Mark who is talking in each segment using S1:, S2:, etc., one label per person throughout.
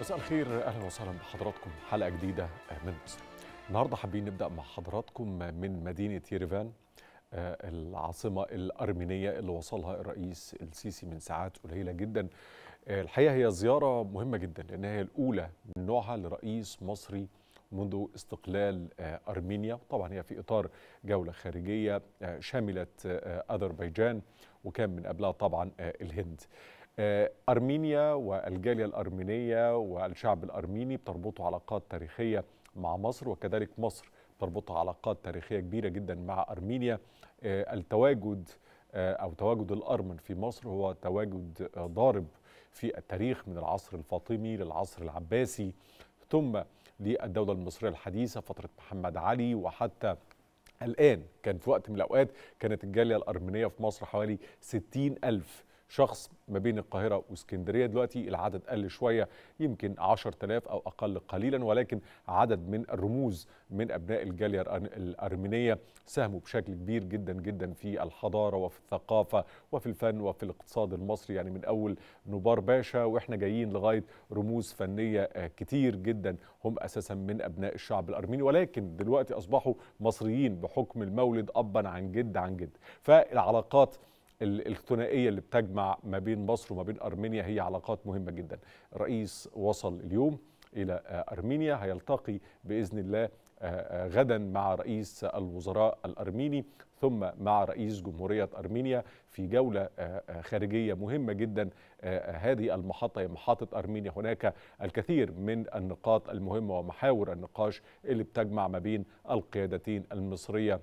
S1: مساء الخير اهلا وسهلا بحضراتكم حلقه جديده من مصر. النهارده حابين نبدا مع حضراتكم من مدينه ييرفان آه، العاصمه الارمينيه اللي وصلها الرئيس السيسي من ساعات قليله جدا. آه، الحقيقه هي زياره مهمه جدا لانها هي الاولى من نوعها لرئيس مصري منذ استقلال آه، ارمينيا، طبعا هي في اطار جوله خارجيه آه، شملت آه، اذربيجان وكان من قبلها طبعا آه، الهند. آه، أرمينيا والجالية الأرمينية والشعب الأرميني بتربطه علاقات تاريخية مع مصر وكذلك مصر تربطها علاقات تاريخية كبيرة جدا مع أرمينيا آه، التواجد آه، أو تواجد الأرمن في مصر هو تواجد آه، ضارب في التاريخ من العصر الفاطمي للعصر العباسي ثم للدولة المصرية الحديثة فترة محمد علي وحتى الآن كان في وقت من الأوقات كانت الجالية الأرمينية في مصر حوالي 60 ألف شخص ما بين القاهرة واسكندرية دلوقتي العدد قل شوية يمكن 10000 أو أقل قليلا ولكن عدد من الرموز من أبناء الجالية الأر- الأرمينية ساهموا بشكل كبير جدا جدا في الحضارة وفي الثقافة وفي الفن وفي الاقتصاد المصري يعني من أول نوبار باشا وإحنا جايين لغاية رموز فنية آه، كتير جدا هم أساسا من أبناء الشعب الأرميني ولكن دلوقتي أصبحوا مصريين بحكم المولد أبا عن جد عن جد فالعلاقات ال- الثنائيه اللي بتجمع ما بين مصر وما بين ارمينيا هي علاقات مهمه جدا. الرئيس وصل اليوم الى آه، ارمينيا هيلتقي باذن الله آه، آه، غدا مع رئيس الوزراء الارميني ثم مع رئيس جمهوريه ارمينيا في جوله آه، آه، خارجيه مهمه جدا آه، آه، هذه المحطه هي محطه ارمينيا هناك الكثير من النقاط المهمه ومحاور النقاش اللي بتجمع ما بين القيادتين المصريه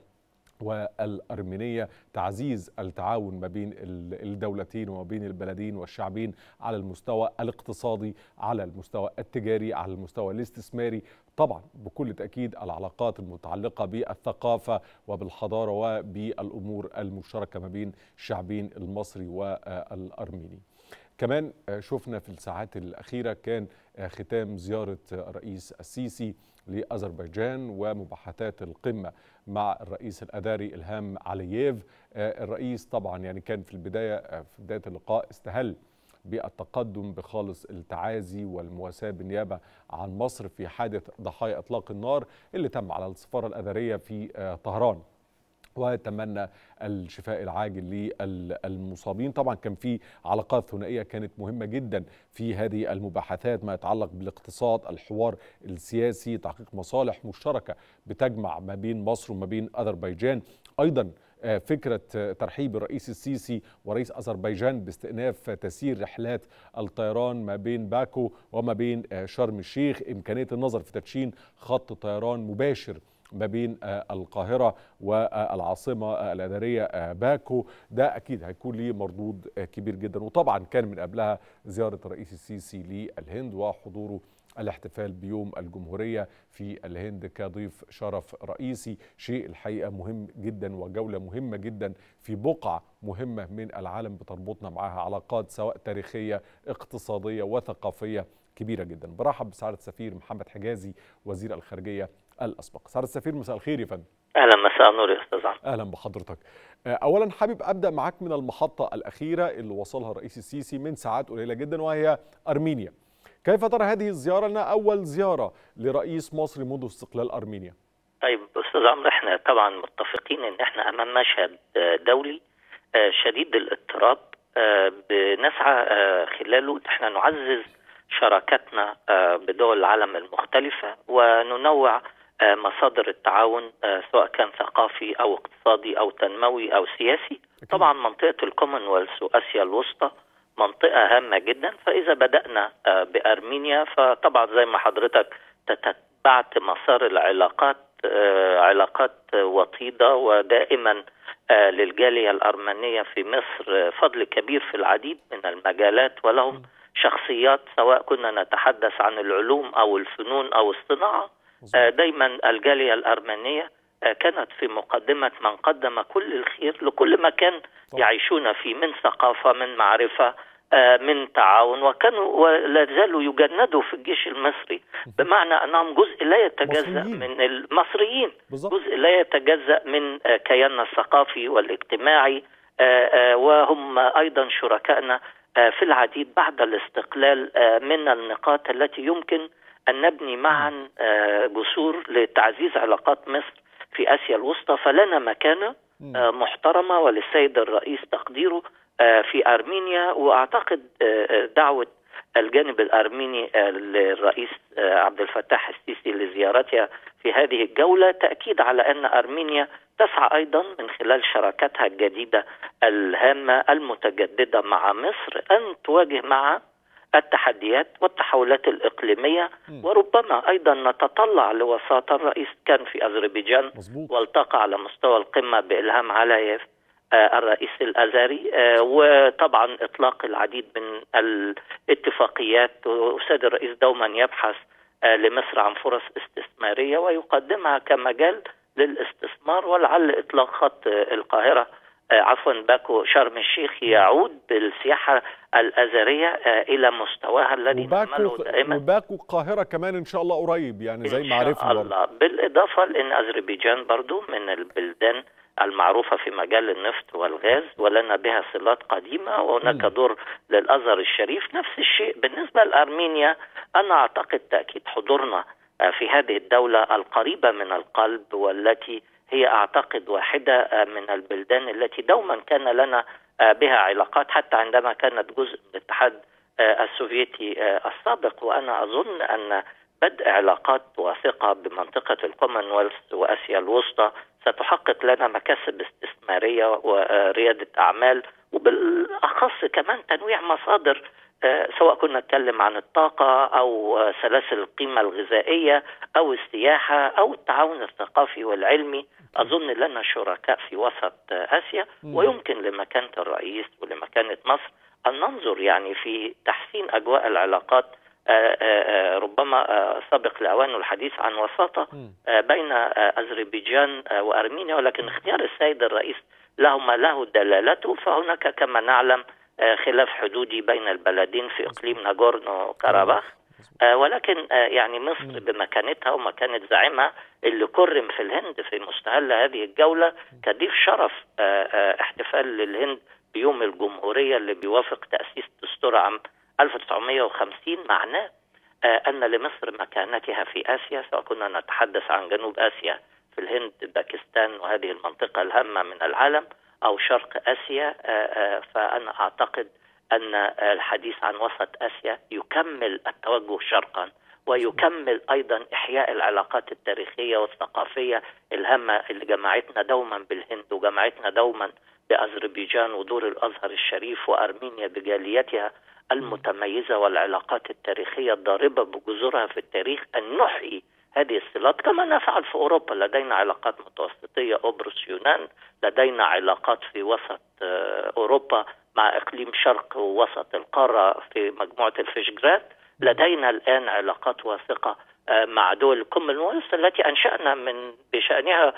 S1: والأرمينية تعزيز التعاون ما بين ال- الدولتين وما بين البلدين والشعبين على المستوى الاقتصادي على المستوى التجاري على المستوى الاستثماري طبعا بكل تأكيد العلاقات المتعلقة بالثقافة وبالحضارة وبالأمور المشتركة ما بين الشعبين المصري والأرميني كمان آه، شفنا في الساعات الأخيرة كان آه، ختام زيارة آه، الرئيس السيسي لأذربيجان ومباحثات القمة مع الرئيس الأذري إلهام علييف آه، الرئيس طبعا يعني كان في البداية آه، في بداية اللقاء استهل بالتقدم بخالص التعازي والمواساة بالنيابة عن مصر في حادث ضحايا إطلاق النار اللي تم على السفارة الأذرية في آه، طهران واتمنى الشفاء العاجل للمصابين طبعا كان في علاقات ثنائيه كانت مهمه جدا في هذه المباحثات ما يتعلق بالاقتصاد الحوار السياسي تحقيق مصالح مشتركه بتجمع ما بين مصر وما بين اذربيجان ايضا آه، فكرة آه، ترحيب الرئيس السيسي ورئيس أذربيجان باستئناف تسيير رحلات الطيران ما بين باكو وما بين آه، شرم الشيخ إمكانية النظر في تدشين خط طيران مباشر ما بين آه، القاهرة والعاصمة آه، الإدارية آه، باكو ده أكيد هيكون ليه مردود آه، كبير جدا وطبعا كان من قبلها زيارة الرئيس السيسي للهند وحضوره الاحتفال بيوم الجمهورية في الهند كضيف شرف رئيسي شيء الحقيقة مهم جدا وجولة مهمة جدا في بقعة مهمة من العالم بتربطنا معها علاقات سواء تاريخية اقتصادية وثقافية كبيرة جدا برحب بسعادة السفير محمد حجازي وزير الخارجية الأسبق سعادة السفير مساء الخير يا فندم
S2: اهلا مساء النور يا استاذ عمرو
S1: اهلا بحضرتك آه، اولا حابب ابدا معاك من المحطه الاخيره اللي وصلها الرئيس السيسي من ساعات قليله جدا وهي ارمينيا كيف ترى هذه الزياره انها اول زياره لرئيس مصري منذ استقلال ارمينيا
S2: طيب استاذ عمرو احنا طبعا متفقين ان احنا امام مشهد آه، دولي آه، شديد الاضطراب آه، بنسعى آه، خلاله ان احنا نعزز شراكتنا آه، بدول العالم المختلفه وننوع آه، مصادر التعاون آه، سواء كان ثقافي او اقتصادي او تنموي او سياسي طبعا منطقه الكومنولث واسيا الوسطى منطقه هامه جدا فاذا بدانا آه، بارمينيا فطبعا زي ما حضرتك تتبعت مسار العلاقات آه، علاقات آه، وطيده ودائما آه، للجاليه الارمنيه في مصر آه، فضل كبير في العديد من المجالات ولهم شخصيات سواء كنا نتحدث عن العلوم او الفنون او الصناعه آه، دايما الجاليه الارمنيه آه، كانت في مقدمه من قدم كل الخير لكل مكان
S1: طبعا.
S2: يعيشون فيه من ثقافه من معرفه آه، من تعاون وكانوا ولا زالوا يجندوا في الجيش المصري بمعنى انهم جزء لا يتجزا
S1: مصريين.
S2: من المصريين
S1: بالظبط
S2: جزء لا يتجزا من آه، كياننا الثقافي والاجتماعي آه، آه، وهم ايضا شركائنا في العديد بعد الاستقلال من النقاط التي يمكن أن نبني معا جسور لتعزيز علاقات مصر في آسيا الوسطى فلنا مكانة محترمة وللسيد الرئيس تقديره في أرمينيا وأعتقد دعوة الجانب الارميني للرئيس عبد الفتاح السيسي لزيارتها في هذه الجوله تاكيد على ان ارمينيا تسعى ايضا من خلال شراكتها الجديده الهامه المتجدده مع مصر ان تواجه مع التحديات والتحولات الاقليميه وربما ايضا نتطلع لوساطه الرئيس كان في اذربيجان والتقى على مستوى القمه بالهام علييف الرئيس الازاري وطبعا اطلاق العديد من الاتفاقيات والسيد الرئيس دوما يبحث لمصر عن فرص استثماريه ويقدمها كمجال للاستثمار ولعل اطلاق خط القاهره عفوا باكو شرم الشيخ يعود بالسياحه الازاريه الى مستواها الذي
S1: نعمله دائما وباكو القاهره كمان ان شاء الله قريب يعني زي ما عرفنا
S2: الله بالاضافه لان اذربيجان برضو من البلدان المعروفة في مجال النفط والغاز ولنا بها صلات قديمة وهناك دور للأزهر الشريف نفس الشيء بالنسبة لأرمينيا أنا أعتقد تأكيد حضورنا في هذه الدولة القريبة من القلب والتي هي أعتقد واحدة من البلدان التي دوما كان لنا بها علاقات حتى عندما كانت جزء من الاتحاد السوفيتي السابق وأنا أظن أن بدء علاقات واثقة بمنطقة الكومنولث وآسيا الوسطى ستحقق لنا مكاسب استثمارية وريادة أعمال وبالأخص كمان تنويع مصادر سواء كنا نتكلم عن الطاقة أو سلاسل القيمة الغذائية أو السياحة أو التعاون الثقافي والعلمي أظن لنا شركاء في وسط آسيا ويمكن لمكانة الرئيس ولمكانة مصر أن ننظر يعني في تحسين أجواء العلاقات ربما سبق لأوان الحديث عن وساطة بين أذربيجان وأرمينيا ولكن اختيار السيد الرئيس له ما له دلالته فهناك كما نعلم خلاف حدودي بين البلدين في إقليم ناغورنو كاراباخ ولكن يعني مصر بمكانتها ومكانة زعيمها اللي كرم في الهند في مستهل هذه الجولة كضيف شرف احتفال للهند بيوم الجمهورية اللي بيوافق تأسيس دستور عام 1950 معناه أن لمصر مكانتها في آسيا سواء كنا نتحدث عن جنوب آسيا في الهند باكستان وهذه المنطقة الهامة من العالم أو شرق آسيا فأنا أعتقد أن الحديث عن وسط آسيا يكمل التوجه شرقا ويكمل أيضا إحياء العلاقات التاريخية والثقافية الهامة اللي جمعتنا دوما بالهند وجمعتنا دوما بأذربيجان ودور الأزهر الشريف وأرمينيا بجاليتها المتميزة والعلاقات التاريخية الضاربة بجذورها في التاريخ أن نحيي هذه الصلات كما نفعل في أوروبا لدينا علاقات متوسطية أبرص يونان لدينا علاقات في وسط أوروبا مع إقليم شرق ووسط القارة في مجموعة الفيشجراد لدينا الآن علاقات واثقة مع دول الكومنولث التي انشانا من بشانها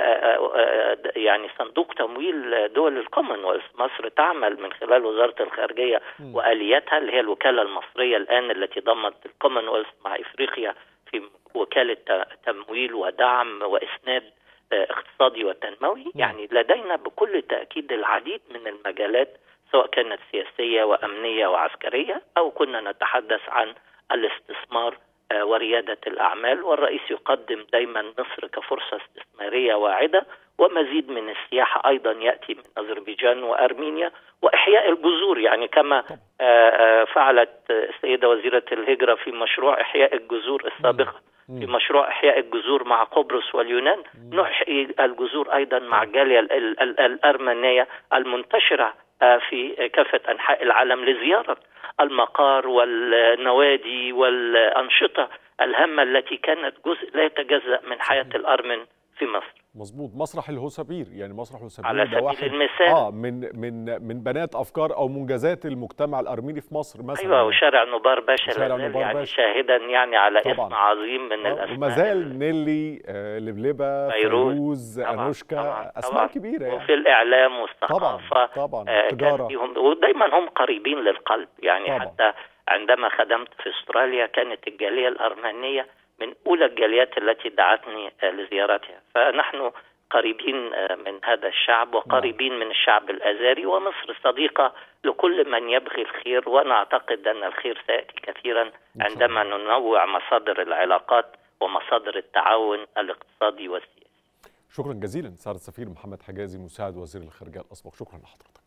S2: يعني صندوق تمويل دول الكومنولث مصر تعمل من خلال وزاره الخارجيه والياتها اللي هي الوكاله المصريه الان التي ضمت الكومنولث مع افريقيا في وكاله تمويل ودعم واسناد اقتصادي وتنموي يعني لدينا بكل تاكيد العديد من المجالات سواء كانت سياسيه وامنيه وعسكريه او كنا نتحدث عن الاستثمار وريادة الأعمال والرئيس يقدم دايما مصر كفرصة استثمارية واعدة ومزيد من السياحة أيضا يأتي من أذربيجان وأرمينيا وإحياء الجذور يعني كما فعلت السيدة وزيرة الهجرة في مشروع إحياء الجذور السابقة في مشروع إحياء الجذور مع قبرص واليونان نحيي الجذور أيضا مع الجالية الأرمنية المنتشرة في كافة أنحاء العالم لزيارة المقار والنوادي والأنشطة الهامة التي كانت جزء لا يتجزأ من حياة الأرمن في مصر
S1: مظبوط مسرح الهوسبير يعني مسرح الهوسبير
S2: على
S1: ده واحد
S2: سبيل المثال
S1: اه من من من بنات افكار او منجزات المجتمع الارميني في مصر مثلا
S2: ايوه وشارع نبار باشا
S1: وشارع
S2: لازال
S1: نبار
S2: يعني
S1: باشا.
S2: شاهدا يعني على
S1: طبعاً.
S2: اسم عظيم من
S1: آه
S2: الاسماء
S1: وما زال نيلي آه لبلبه
S2: فيروز.
S1: فيروز
S2: طبعاً،
S1: انوشكا
S2: طبعاً،
S1: اسماء
S2: طبعاً.
S1: كبيره يعني
S2: وفي الاعلام
S1: طبعا
S2: والثقافه
S1: طبعا
S2: آه، كان
S1: تجاره
S2: فيهم ودايما هم قريبين للقلب يعني
S1: طبعا.
S2: حتى عندما خدمت في استراليا كانت الجاليه الارمنيه من اولى الجاليات التي دعتني آه، لزيارتها فنحن قريبين من هذا الشعب وقريبين من الشعب الازاري ومصر صديقه لكل من يبغي الخير وانا اعتقد ان الخير سياتي كثيرا عندما ننوع مصادر العلاقات ومصادر التعاون الاقتصادي والسياسي.
S1: شكرا جزيلا سعاده السفير محمد حجازي مساعد وزير الخارجيه الاسبق شكرا لحضرتك.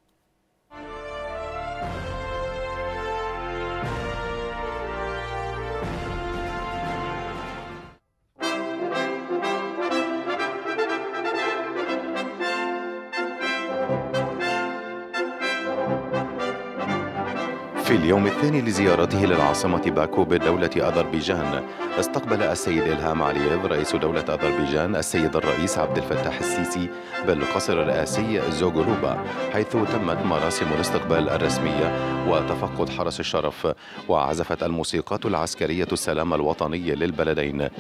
S3: في اليوم الثاني لزيارته للعاصمة باكو بدولة أذربيجان استقبل السيد إلهام علييف رئيس دولة أذربيجان السيد الرئيس عبد الفتاح السيسي بالقصر الرئاسي زوغولوبا حيث تمت مراسم الاستقبال الرسمية وتفقد حرس الشرف وعزفت الموسيقات العسكرية السلام الوطني للبلدين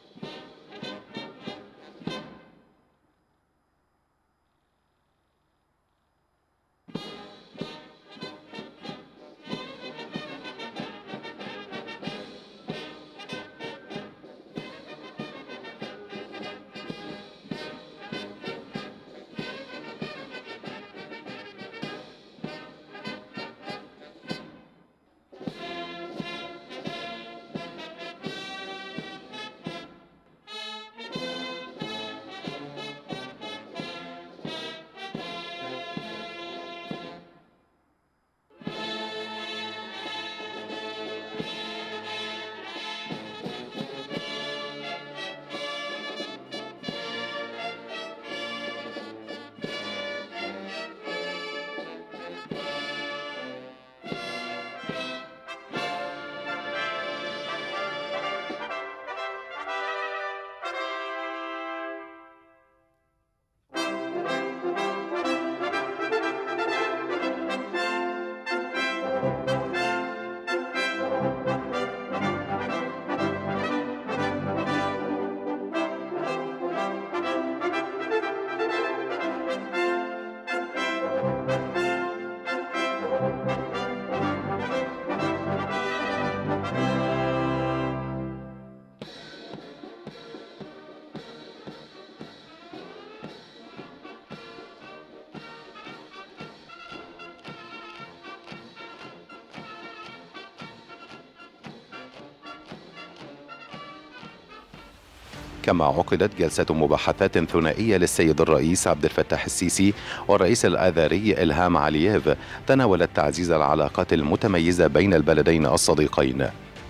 S3: كما عقدت جلسة مباحثات ثنائية للسيد الرئيس عبد الفتاح السيسي والرئيس الآذري إلهام علييف تناولت تعزيز العلاقات المتميزة بين البلدين الصديقين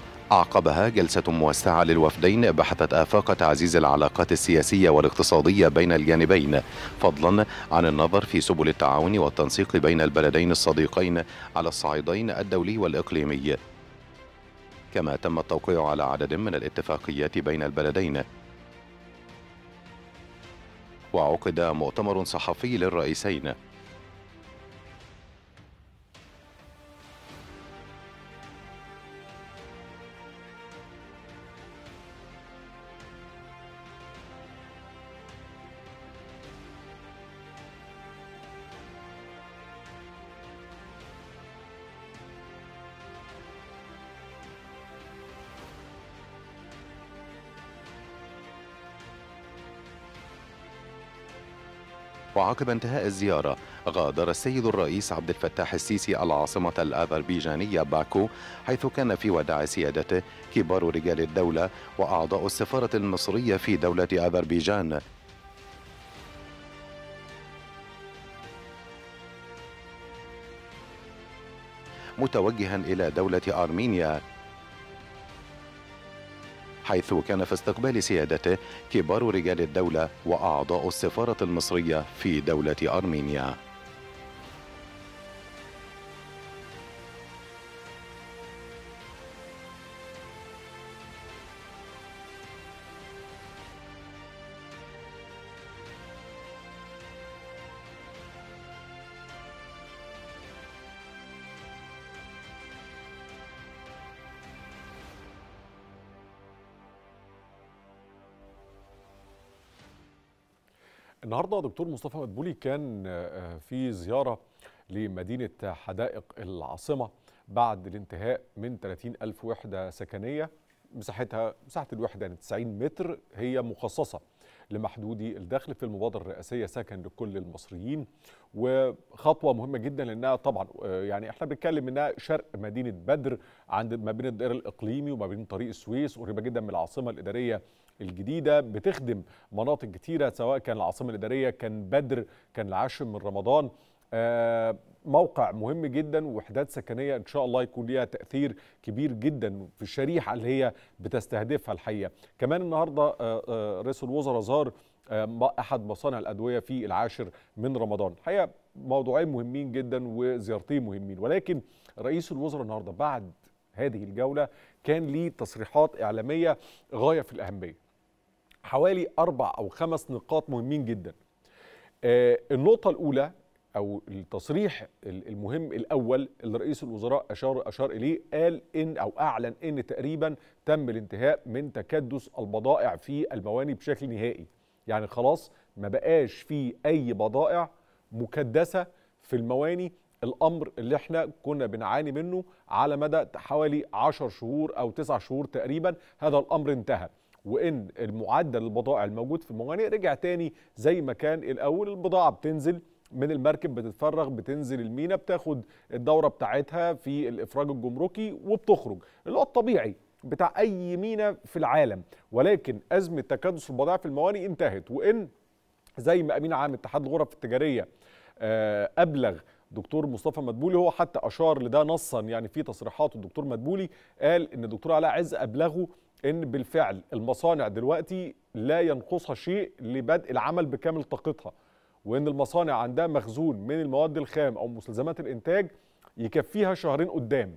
S3: أعقبها جلسة موسعة للوفدين بحثت آفاق تعزيز العلاقات السياسية والاقتصادية بين الجانبين فضلا عن النظر في سبل التعاون والتنسيق بين البلدين الصديقين على الصعيدين الدولي والإقليمي كما تم التوقيع على عدد من الاتفاقيات بين البلدين وعقد مؤتمر صحفي للرئيسين وعقب انتهاء الزيارة غادر السيد الرئيس عبد الفتاح السيسي العاصمة الأذربيجانية باكو حيث كان في وداع سيادته كبار رجال الدولة وأعضاء السفارة المصرية في دولة أذربيجان متوجها إلى دولة أرمينيا حيث كان في استقبال سيادته كبار رجال الدولة وأعضاء السفارة المصرية في دولة أرمينيا
S1: النهارده دكتور مصطفى مدبولي كان في زياره لمدينه حدائق العاصمه بعد الانتهاء من 30 ألف وحدة سكنية مساحتها مساحة الوحدة يعني 90 متر هي مخصصة لمحدودي الدخل في المبادره الرئاسيه سكن لكل المصريين وخطوه مهمه جدا لانها طبعا يعني احنا بنتكلم انها شرق مدينه بدر عند ما بين الدائر الاقليمي وما بين طريق السويس قريبه جدا من العاصمه الاداريه الجديده بتخدم مناطق كتيره سواء كان العاصمه الاداريه كان بدر كان العاشر من رمضان موقع مهم جدا وحدات سكنيه ان شاء الله يكون ليها تاثير كبير جدا في الشريحه اللي هي بتستهدفها الحقيقه كمان النهارده رئيس الوزراء زار احد مصانع الادويه في العاشر من رمضان الحقيقه موضوعين مهمين جدا وزيارتين مهمين ولكن رئيس الوزراء النهارده بعد هذه الجوله كان ليه تصريحات اعلاميه غايه في الاهميه حوالي اربع او خمس نقاط مهمين جدا النقطه الاولى او التصريح المهم الاول اللي رئيس الوزراء اشار اشار اليه قال ان او اعلن ان تقريبا تم الانتهاء من تكدس البضائع في المواني بشكل نهائي يعني خلاص ما بقاش في اي بضائع مكدسه في المواني الامر اللي احنا كنا بنعاني منه على مدى حوالي 10 شهور او 9 شهور تقريبا هذا الامر انتهى وان المعدل البضائع الموجود في الموانئ رجع تاني زي ما كان الاول البضاعه بتنزل من المركب بتتفرغ بتنزل المينا بتاخد الدوره بتاعتها في الافراج الجمركي وبتخرج اللي هو الطبيعي بتاع اي مينا في العالم ولكن ازمه تكدس البضائع في الموانئ انتهت وان زي ما امين عام اتحاد الغرف التجاريه ابلغ دكتور مصطفى مدبولي هو حتى اشار لده نصا يعني في تصريحاته الدكتور مدبولي قال ان الدكتور علاء عز ابلغه ان بالفعل المصانع دلوقتي لا ينقصها شيء لبدء العمل بكامل طاقتها وان المصانع عندها مخزون من المواد الخام او مستلزمات الانتاج يكفيها شهرين قدام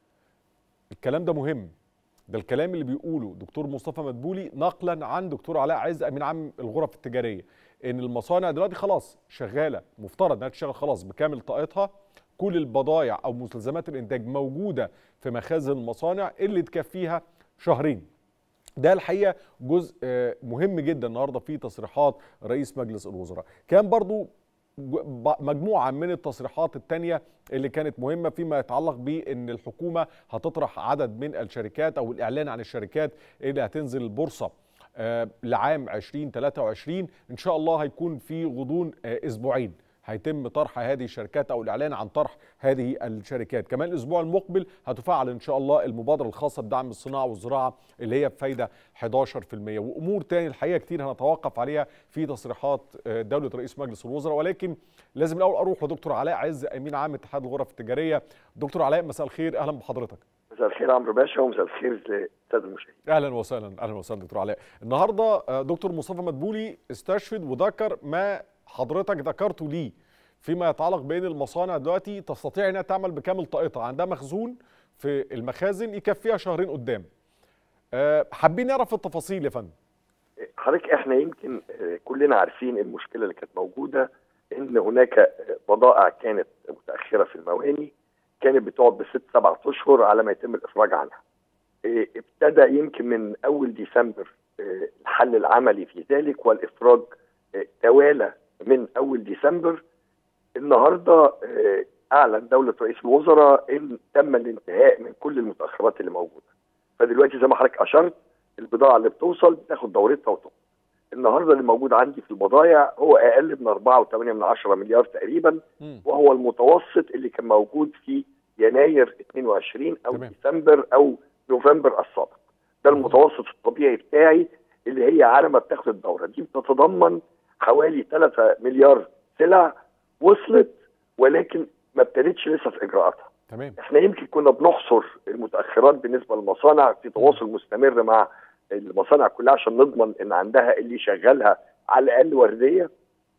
S1: الكلام ده مهم ده الكلام اللي بيقوله دكتور مصطفى مدبولي نقلا عن دكتور علاء عز امين عام الغرف التجاريه ان المصانع دلوقتي خلاص شغاله مفترض انها تشتغل خلاص بكامل طاقتها كل البضائع او مستلزمات الانتاج موجوده في مخازن المصانع اللي تكفيها شهرين ده الحقيقه جزء مهم جدا النهارده في تصريحات رئيس مجلس الوزراء كان برضو مجموعه من التصريحات الثانيه اللي كانت مهمه فيما يتعلق بان الحكومه هتطرح عدد من الشركات او الاعلان عن الشركات اللي هتنزل البورصه لعام 2023 ان شاء الله هيكون في غضون اسبوعين هيتم طرح هذه الشركات او الاعلان عن طرح هذه الشركات كمان الاسبوع المقبل هتفعل ان شاء الله المبادره الخاصه بدعم الصناعه والزراعه اللي هي بفايده 11% وامور تاني الحقيقه كتير هنتوقف عليها في تصريحات دوله رئيس مجلس الوزراء ولكن لازم الاول اروح لدكتور علاء عز امين عام اتحاد الغرف التجاريه دكتور علاء مساء الخير اهلا بحضرتك
S4: مساء الخير عمرو باشا ومساء الخير للساده المشاهدين
S1: اهلا وسهلا اهلا وسهلا دكتور علاء النهارده دكتور مصطفى مدبولي استشهد وذكر ما حضرتك ذكرته ليه فيما يتعلق بين المصانع دلوقتي تستطيع انها تعمل بكامل طاقتها عندها مخزون في المخازن يكفيها شهرين قدام أه حابين نعرف التفاصيل يا فندم
S4: حضرتك احنا يمكن كلنا عارفين المشكله اللي كانت موجوده ان هناك بضائع كانت متاخره في المواني كانت بتقعد بست سبع اشهر على ما يتم الافراج عنها ابتدى يمكن من اول ديسمبر الحل العملي في ذلك والافراج توالى من اول ديسمبر النهارده اعلن دوله رئيس الوزراء ان تم الانتهاء من كل المتاخرات اللي موجوده فدلوقتي زي ما حضرتك اشرت البضاعه اللي بتوصل بتاخد دورتها وتقف النهارده اللي موجود عندي في البضائع هو اقل من 4.8 من 10 مليار تقريبا وهو المتوسط اللي كان موجود في يناير 22 او تمام. ديسمبر او نوفمبر السابق ده المتوسط الطبيعي بتاعي اللي هي على ما بتاخد الدوره دي بتتضمن حوالي 3 مليار سلع وصلت ولكن ما ابتدتش لسه في اجراءاتها
S1: تمام
S4: احنا يمكن كنا بنحصر المتاخرات بالنسبه للمصانع في تواصل مستمر مع المصانع كلها عشان نضمن ان عندها اللي يشغلها على الاقل ورديه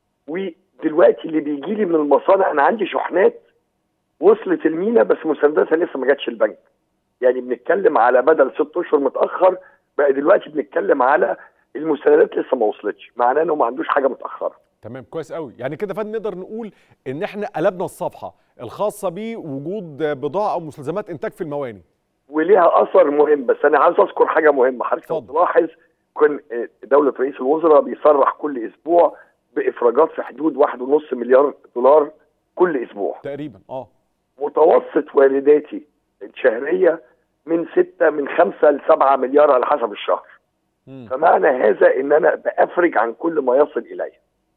S4: ودلوقتي اللي بيجي لي من المصانع انا عندي شحنات وصلت المينا بس مسدسها لسه ما جاتش البنك يعني بنتكلم على بدل ست اشهر متاخر بقى دلوقتي بنتكلم على المستندات لسه ما وصلتش معناه انه ما عندوش حاجه متاخره
S1: تمام كويس قوي يعني كده فندم نقدر نقول ان احنا قلبنا الصفحه الخاصه بوجود بضاعه او مستلزمات انتاج في المواني
S4: وليها اثر مهم بس انا عايز اذكر حاجه مهمه حضرتك لو تلاحظ كان دوله رئيس الوزراء بيصرح كل اسبوع بافراجات في حدود واحد ونص مليار دولار كل اسبوع
S1: تقريبا اه
S4: متوسط وارداتي الشهريه من ستة من خمسة لسبعة مليار على حسب الشهر
S1: مم.
S4: فمعنى هذا ان انا بافرج عن كل ما يصل الي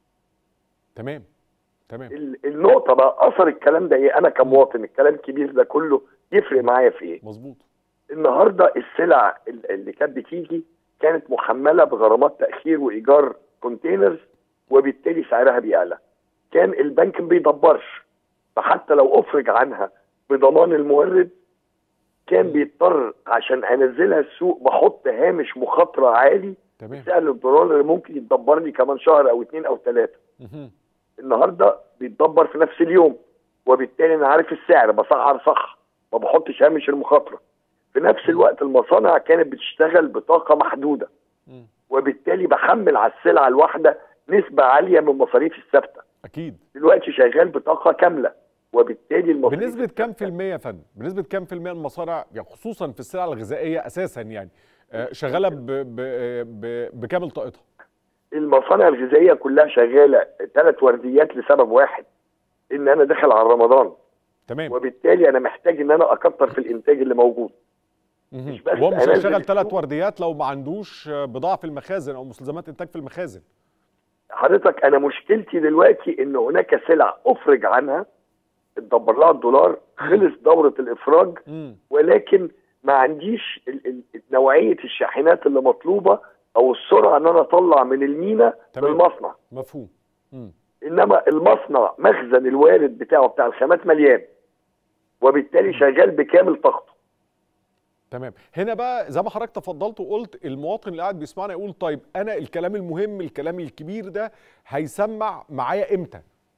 S1: تمام تمام
S4: ال- النقطه بقى اثر الكلام ده ايه انا كمواطن الكلام الكبير ده كله يفرق معايا في ايه
S1: مظبوط
S4: النهارده السلع ال- اللي كانت بتيجي كانت محمله بغرامات تاخير وايجار كونتينرز وبالتالي سعرها بيعلى كان البنك ما بيدبرش فحتى لو افرج عنها بضمان المورد كان بيضطر عشان انزلها السوق بحط هامش مخاطره عالي
S1: تمام
S4: سعر الدولار اللي ممكن يتدبر لي كمان شهر او اتنين او ثلاثه
S1: مهم.
S4: النهارده بيتدبر في نفس اليوم وبالتالي انا عارف السعر بسعر صح ما بحطش هامش المخاطره في نفس الوقت المصانع كانت بتشتغل بطاقه محدوده
S1: مم.
S4: وبالتالي بحمل على السلعه الواحده نسبه عاليه من المصاريف الثابته
S1: اكيد
S4: دلوقتي شغال بطاقه كامله وبالتالي المصاريف
S1: بنسبة كام في المية يا فندم؟ بنسبة كام في المية المصانع يعني خصوصا في السلع الغذائية أساسا يعني آه، شغالة ب... ب... ب... بكامل طاقتها
S4: المصانع الغذائيه كلها شغاله ثلاث ورديات لسبب واحد ان انا داخل على رمضان
S1: تمام
S4: وبالتالي انا محتاج ان انا اكتر في الانتاج اللي موجود
S1: مهم.
S4: بس
S1: وهو مش
S4: أنزل
S1: هيشغل ثلاث
S4: السوق.
S1: ورديات لو ما عندوش آه، بضاعة في المخازن أو مستلزمات إنتاج في المخازن
S4: حضرتك انا مشكلتي دلوقتي ان هناك سلع افرج عنها اتدبر لها الدولار خلص دوره الافراج
S1: مم.
S4: ولكن ما عنديش ال- ال- نوعيه الشاحنات اللي مطلوبه او السرعه ان انا اطلع من المينا
S1: تمام.
S4: للمصنع
S1: مفهوم مم.
S4: انما المصنع مخزن الوارد بتاعه بتاع الخامات مليان وبالتالي شغال بكامل طاقته
S1: تمام هنا بقى زي ما حضرتك تفضلت وقلت المواطن اللي قاعد بيسمعنا يقول طيب انا الكلام المهم الكلام الكبير ده هيسمع معايا امتى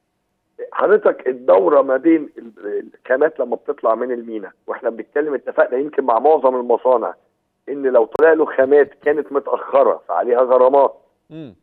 S4: حضرتك الدوره ما بين ال- الخامات لما بتطلع من المينا واحنا بنتكلم اتفقنا يمكن مع معظم المصانع ان لو طلع له خامات كانت متاخره فعليها غرامات
S1: مم.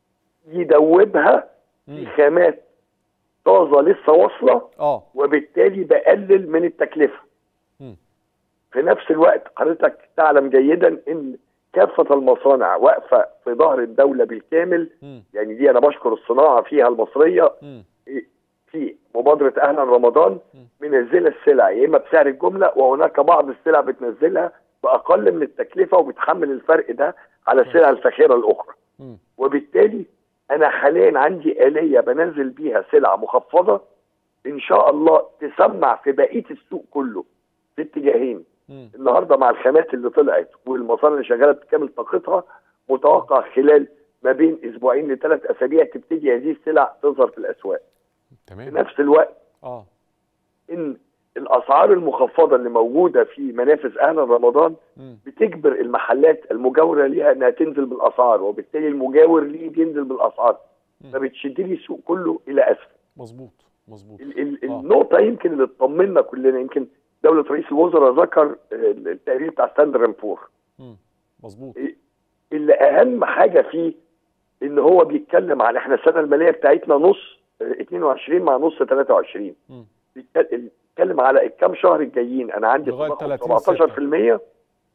S4: يدوبها
S1: مم.
S4: في خامات طازه لسه واصله
S1: اه
S4: وبالتالي بقلل من التكلفه
S1: مم.
S4: في نفس الوقت حضرتك تعلم جيدا ان كافه المصانع واقفه في ظهر الدوله بالكامل
S1: مم.
S4: يعني دي انا بشكر الصناعه فيها المصريه
S1: مم.
S4: في مبادره اهلا رمضان منزله السلع يا اما بسعر الجمله وهناك بعض السلع بتنزلها باقل من التكلفه وبتحمل الفرق ده على السلع الفاخره الاخرى
S1: مم.
S4: وبالتالي انا حاليا عندي اليه بنزل بيها سلع مخفضه ان شاء الله تسمع في بقيه السوق كله في اتجاهين
S1: مم.
S4: النهارده مع الخامات اللي طلعت والمصانع اللي شغاله بكامل طاقتها متوقع خلال ما بين اسبوعين لثلاث اسابيع تبتدي هذه السلع تظهر في الاسواق في
S1: تمام
S4: نفس الوقت
S1: اه
S4: ان الاسعار المخفضه اللي موجوده في منافذ اهلا رمضان
S1: مم.
S4: بتجبر المحلات المجاوره ليها انها تنزل بالاسعار وبالتالي المجاور ليه بينزل بالاسعار
S1: مم.
S4: فبتشد لي السوق كله الى اسفل
S1: مظبوط مظبوط
S4: ال- ال-
S1: آه.
S4: النقطه يمكن اللي تطمنا كلنا يمكن دوله رئيس الوزراء ذكر آه، التقرير بتاع ستاندرد بور
S1: مم. مظبوط
S4: اللي اهم حاجه فيه ان هو بيتكلم عن احنا السنه الماليه بتاعتنا نص آه، 22 مع نص 23
S1: مم.
S4: بيتكلم بيتكلم على الكام شهر الجايين انا عندي
S1: لغاية
S4: تضخم
S1: 30
S4: 17%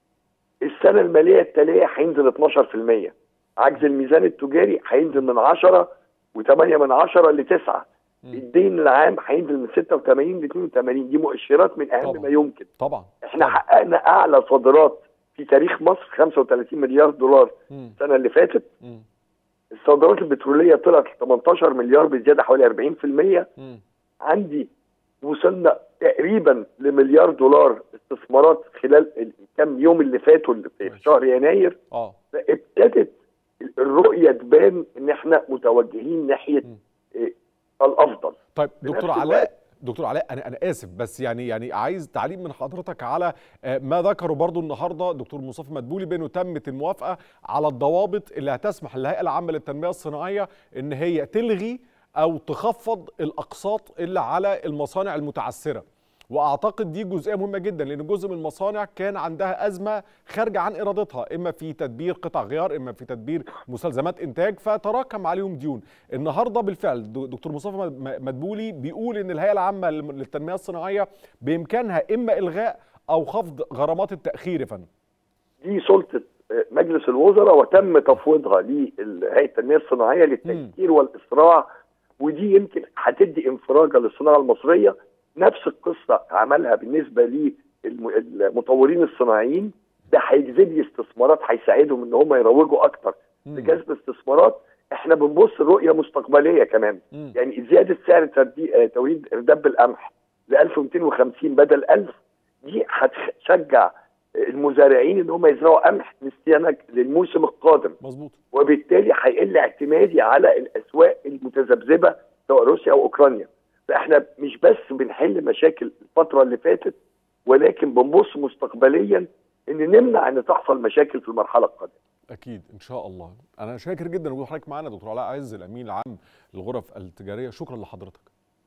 S4: السنه الماليه التاليه هينزل 12% عجز الميزان التجاري هينزل من 10 و8 من 10 ل 9
S1: مم.
S4: الدين العام هينزل من 86 ل 82 دي مؤشرات من اهم
S1: طبعا.
S4: ما يمكن
S1: طبعا
S4: احنا
S1: طبعا.
S4: حققنا اعلى صادرات في تاريخ مصر 35 مليار دولار
S1: مم.
S4: السنه اللي فاتت
S1: مم.
S4: الصادرات البتروليه طلعت 18 مليار بزياده حوالي 40%
S1: مم.
S4: عندي وصلنا تقريبا لمليار دولار استثمارات خلال الكام يوم اللي فاتوا اللي في
S1: ماشي.
S4: شهر يناير
S1: اه
S4: فابتدت الرؤيه تبان ان احنا متوجهين ناحيه
S1: مم.
S4: إيه، الافضل
S1: طيب
S4: في
S1: دكتور
S4: نفس
S1: علاء
S4: الوقت-
S1: دكتور علاء انا انا اسف بس يعني يعني عايز تعليق من حضرتك على آه، ما ذكره برضو النهارده دكتور مصطفى مدبولي بانه تمت الموافقه على الضوابط اللي هتسمح للهيئه العامه للتنميه الصناعيه ان هي تلغي او تخفض الاقساط اللي على المصانع المتعثره واعتقد دي جزئيه مهمه جدا لان جزء من المصانع كان عندها ازمه خارجه عن ارادتها اما في تدبير قطع غيار اما في تدبير مستلزمات انتاج فتراكم عليهم ديون النهارده بالفعل د- دكتور مصطفى مد- مدبولي بيقول ان الهيئه العامه للم- للتنميه الصناعيه بامكانها اما الغاء او خفض غرامات التاخير يا فندم
S4: دي سلطه آه، مجلس الوزراء وتم تفويضها لهيئه التنميه الصناعيه للتفكير والاسراع ودي يمكن هتدي انفراجه للصناعه المصريه نفس القصه عملها بالنسبه للمطورين الصناعيين ده هيجذب لي استثمارات هيساعدهم ان هم يروجوا اكتر
S1: مم.
S4: لجذب استثمارات احنا بنبص رؤيه مستقبليه كمان
S1: مم.
S4: يعني زياده سعر تردي- آه، توريد ارداب القمح ل 1250 بدل 1000 دي هتشجع المزارعين ان هم يزرعوا قمح نسيانك للموسم القادم
S1: مظبوط
S4: وبالتالي هيقل اعتمادي على الاسواق المتذبذبه سواء روسيا او اوكرانيا فاحنا مش بس بنحل مشاكل الفتره اللي فاتت ولكن بنبص مستقبليا ان نمنع ان تحصل مشاكل في المرحله القادمه
S1: اكيد ان شاء الله انا شاكر جدا وجود حضرتك معانا دكتور علاء عز الامين العام للغرف التجاريه شكرا لحضرتك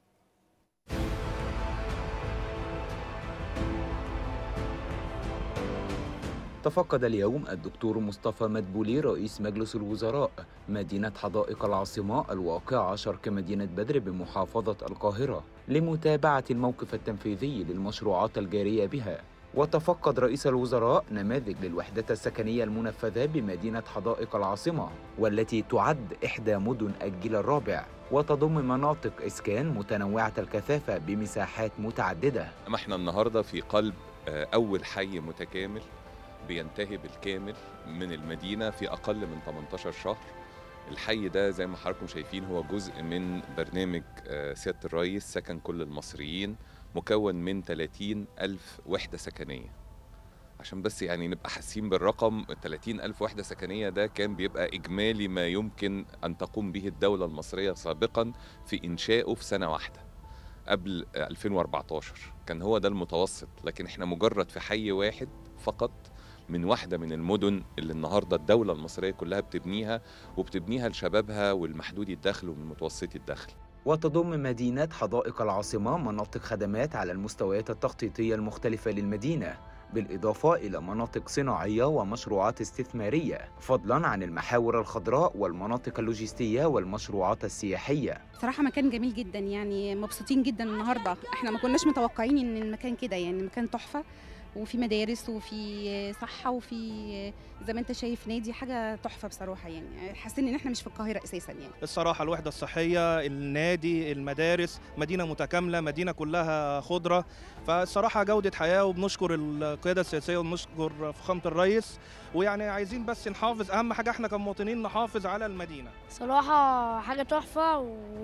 S5: تفقد اليوم الدكتور مصطفى مدبولي رئيس مجلس الوزراء مدينة حدائق العاصمة الواقعة شرق مدينة بدر بمحافظة القاهرة لمتابعة الموقف التنفيذي للمشروعات الجارية بها وتفقد رئيس الوزراء نماذج للوحدات السكنية المنفذة بمدينة حدائق العاصمة والتي تعد إحدى مدن الجيل الرابع وتضم مناطق إسكان متنوعة الكثافة بمساحات متعددة
S6: أما احنا النهارده في قلب آه، أول حي متكامل بينتهي بالكامل من المدينة في أقل من 18 شهر الحي ده زي ما حضراتكم شايفين هو جزء من برنامج آه، سيادة الرئيس سكن كل المصريين مكون من 30 ألف وحدة سكنية عشان بس يعني نبقى حاسين بالرقم 30 ألف وحدة سكنية ده كان بيبقى إجمالي ما يمكن أن تقوم به الدولة المصرية سابقا في إنشائه في سنة واحدة قبل 2014 كان هو ده المتوسط لكن احنا مجرد في حي واحد فقط من واحدة من المدن اللي النهاردة الدولة المصرية كلها بتبنيها وبتبنيها لشبابها والمحدودي الدخل والمتوسطي الدخل
S5: وتضم مدينة حدائق العاصمة مناطق خدمات على المستويات التخطيطية المختلفة للمدينة بالإضافة إلى مناطق صناعية ومشروعات استثمارية فضلا عن المحاور الخضراء والمناطق اللوجستية والمشروعات السياحية
S7: صراحة مكان جميل جدا يعني مبسوطين جدا النهاردة احنا ما كناش متوقعين ان المكان كده يعني المكان تحفة وفي مدارس وفي صحة وفي زي ما انت شايف نادي حاجة تحفة بصراحة يعني حاسين ان احنا مش في القاهرة اساسا يعني
S8: الصراحة الوحدة الصحية النادي المدارس مدينة متكاملة مدينة كلها خضرة فالصراحة جودة حياة وبنشكر القيادة السياسية وبنشكر فخامة الرئيس ويعني عايزين بس نحافظ أهم حاجة احنا كمواطنين نحافظ على المدينة
S9: صراحة حاجة تحفة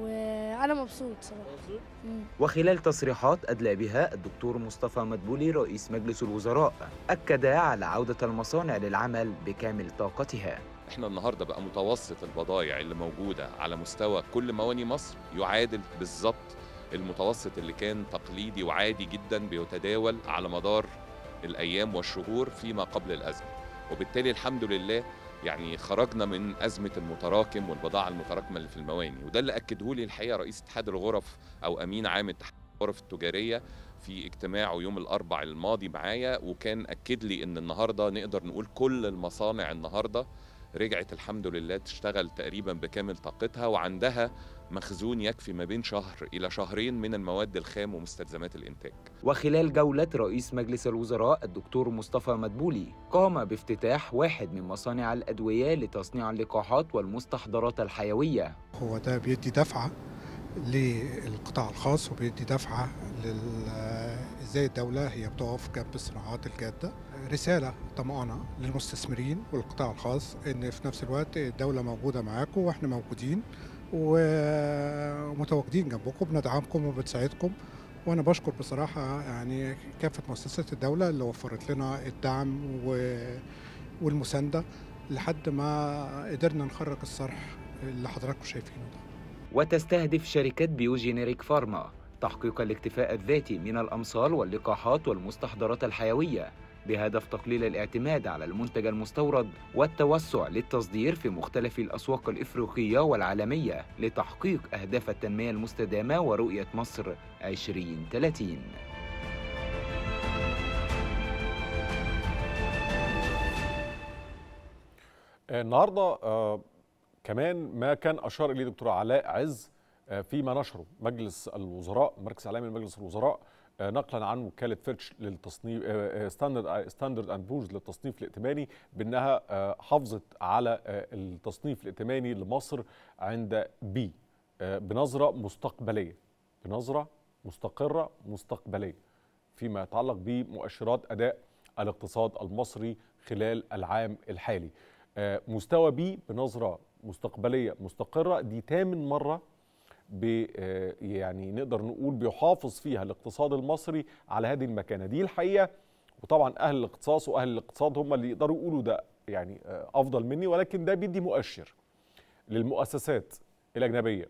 S9: وأنا مبسوط صراحة مم.
S5: وخلال تصريحات أدلى بها الدكتور مصطفى مدبولي رئيس مجلس الوزراء أكد على عودة المصانع للعمل بكامل طاقتها
S6: احنا النهارده بقى متوسط البضائع اللي موجوده على مستوى كل مواني مصر يعادل بالظبط المتوسط اللي كان تقليدي وعادي جدا بيتداول على مدار الايام والشهور فيما قبل الازمه وبالتالي الحمد لله يعني خرجنا من ازمه المتراكم والبضاعه المتراكمه اللي في المواني وده اللي اكده لي الحقيقه رئيس اتحاد الغرف او امين عام اتحاد الغرف التجاريه في اجتماعه يوم الاربع الماضي معايا وكان اكد لي ان النهارده نقدر نقول كل المصانع النهارده رجعت الحمد لله تشتغل تقريبا بكامل طاقتها وعندها مخزون يكفي ما بين شهر الى شهرين من المواد الخام ومستلزمات الانتاج
S5: وخلال جولة رئيس مجلس الوزراء الدكتور مصطفى مدبولي قام بافتتاح واحد من مصانع الأدوية لتصنيع اللقاحات والمستحضرات الحيوية
S10: هو ده بيدي دفعة للقطاع الخاص وبيدي دفعة لل ازاي الدولة هي بتقف جنب الصناعات الجادة رسالة طمأنة للمستثمرين والقطاع الخاص ان في نفس الوقت الدولة موجودة معاكم واحنا موجودين ومتواجدين جنبكم بندعمكم وبنساعدكم وانا بشكر بصراحة يعني كافة مؤسسات الدولة اللي وفرت لنا الدعم و- والمساندة لحد ما قدرنا نخرج الصرح اللي حضراتكم شايفينه ده
S5: وتستهدف شركة بيوجينيريك فارما تحقيق الاكتفاء الذاتي من الأمصال واللقاحات والمستحضرات الحيوية بهدف تقليل الاعتماد على المنتج المستورد والتوسع للتصدير في مختلف الأسواق الإفريقية والعالمية لتحقيق أهداف التنمية المستدامة ورؤية مصر 2030
S1: النهارده آه، كمان ما كان اشار اليه دكتور علاء عز آه، فيما نشره مجلس الوزراء مركز اعلامي لمجلس الوزراء آه، نقلا عن وكاله فيتش للتصنيف ستاندرد ستاندرد اند بورز للتصنيف الائتماني بانها آه، حافظت على آه، التصنيف الائتماني لمصر عند بي آه، بنظره مستقبليه بنظره مستقره مستقبليه فيما يتعلق بمؤشرات اداء الاقتصاد المصري خلال العام الحالي آه، مستوى بي بنظره مستقبليه مستقره دي تامن مره ب آه، يعني نقدر نقول بيحافظ فيها الاقتصاد المصري على هذه المكانه دي الحقيقه وطبعا اهل الاقتصاد واهل الاقتصاد هم اللي يقدروا يقولوا ده يعني آه، افضل مني ولكن ده بيدي مؤشر للمؤسسات الاجنبيه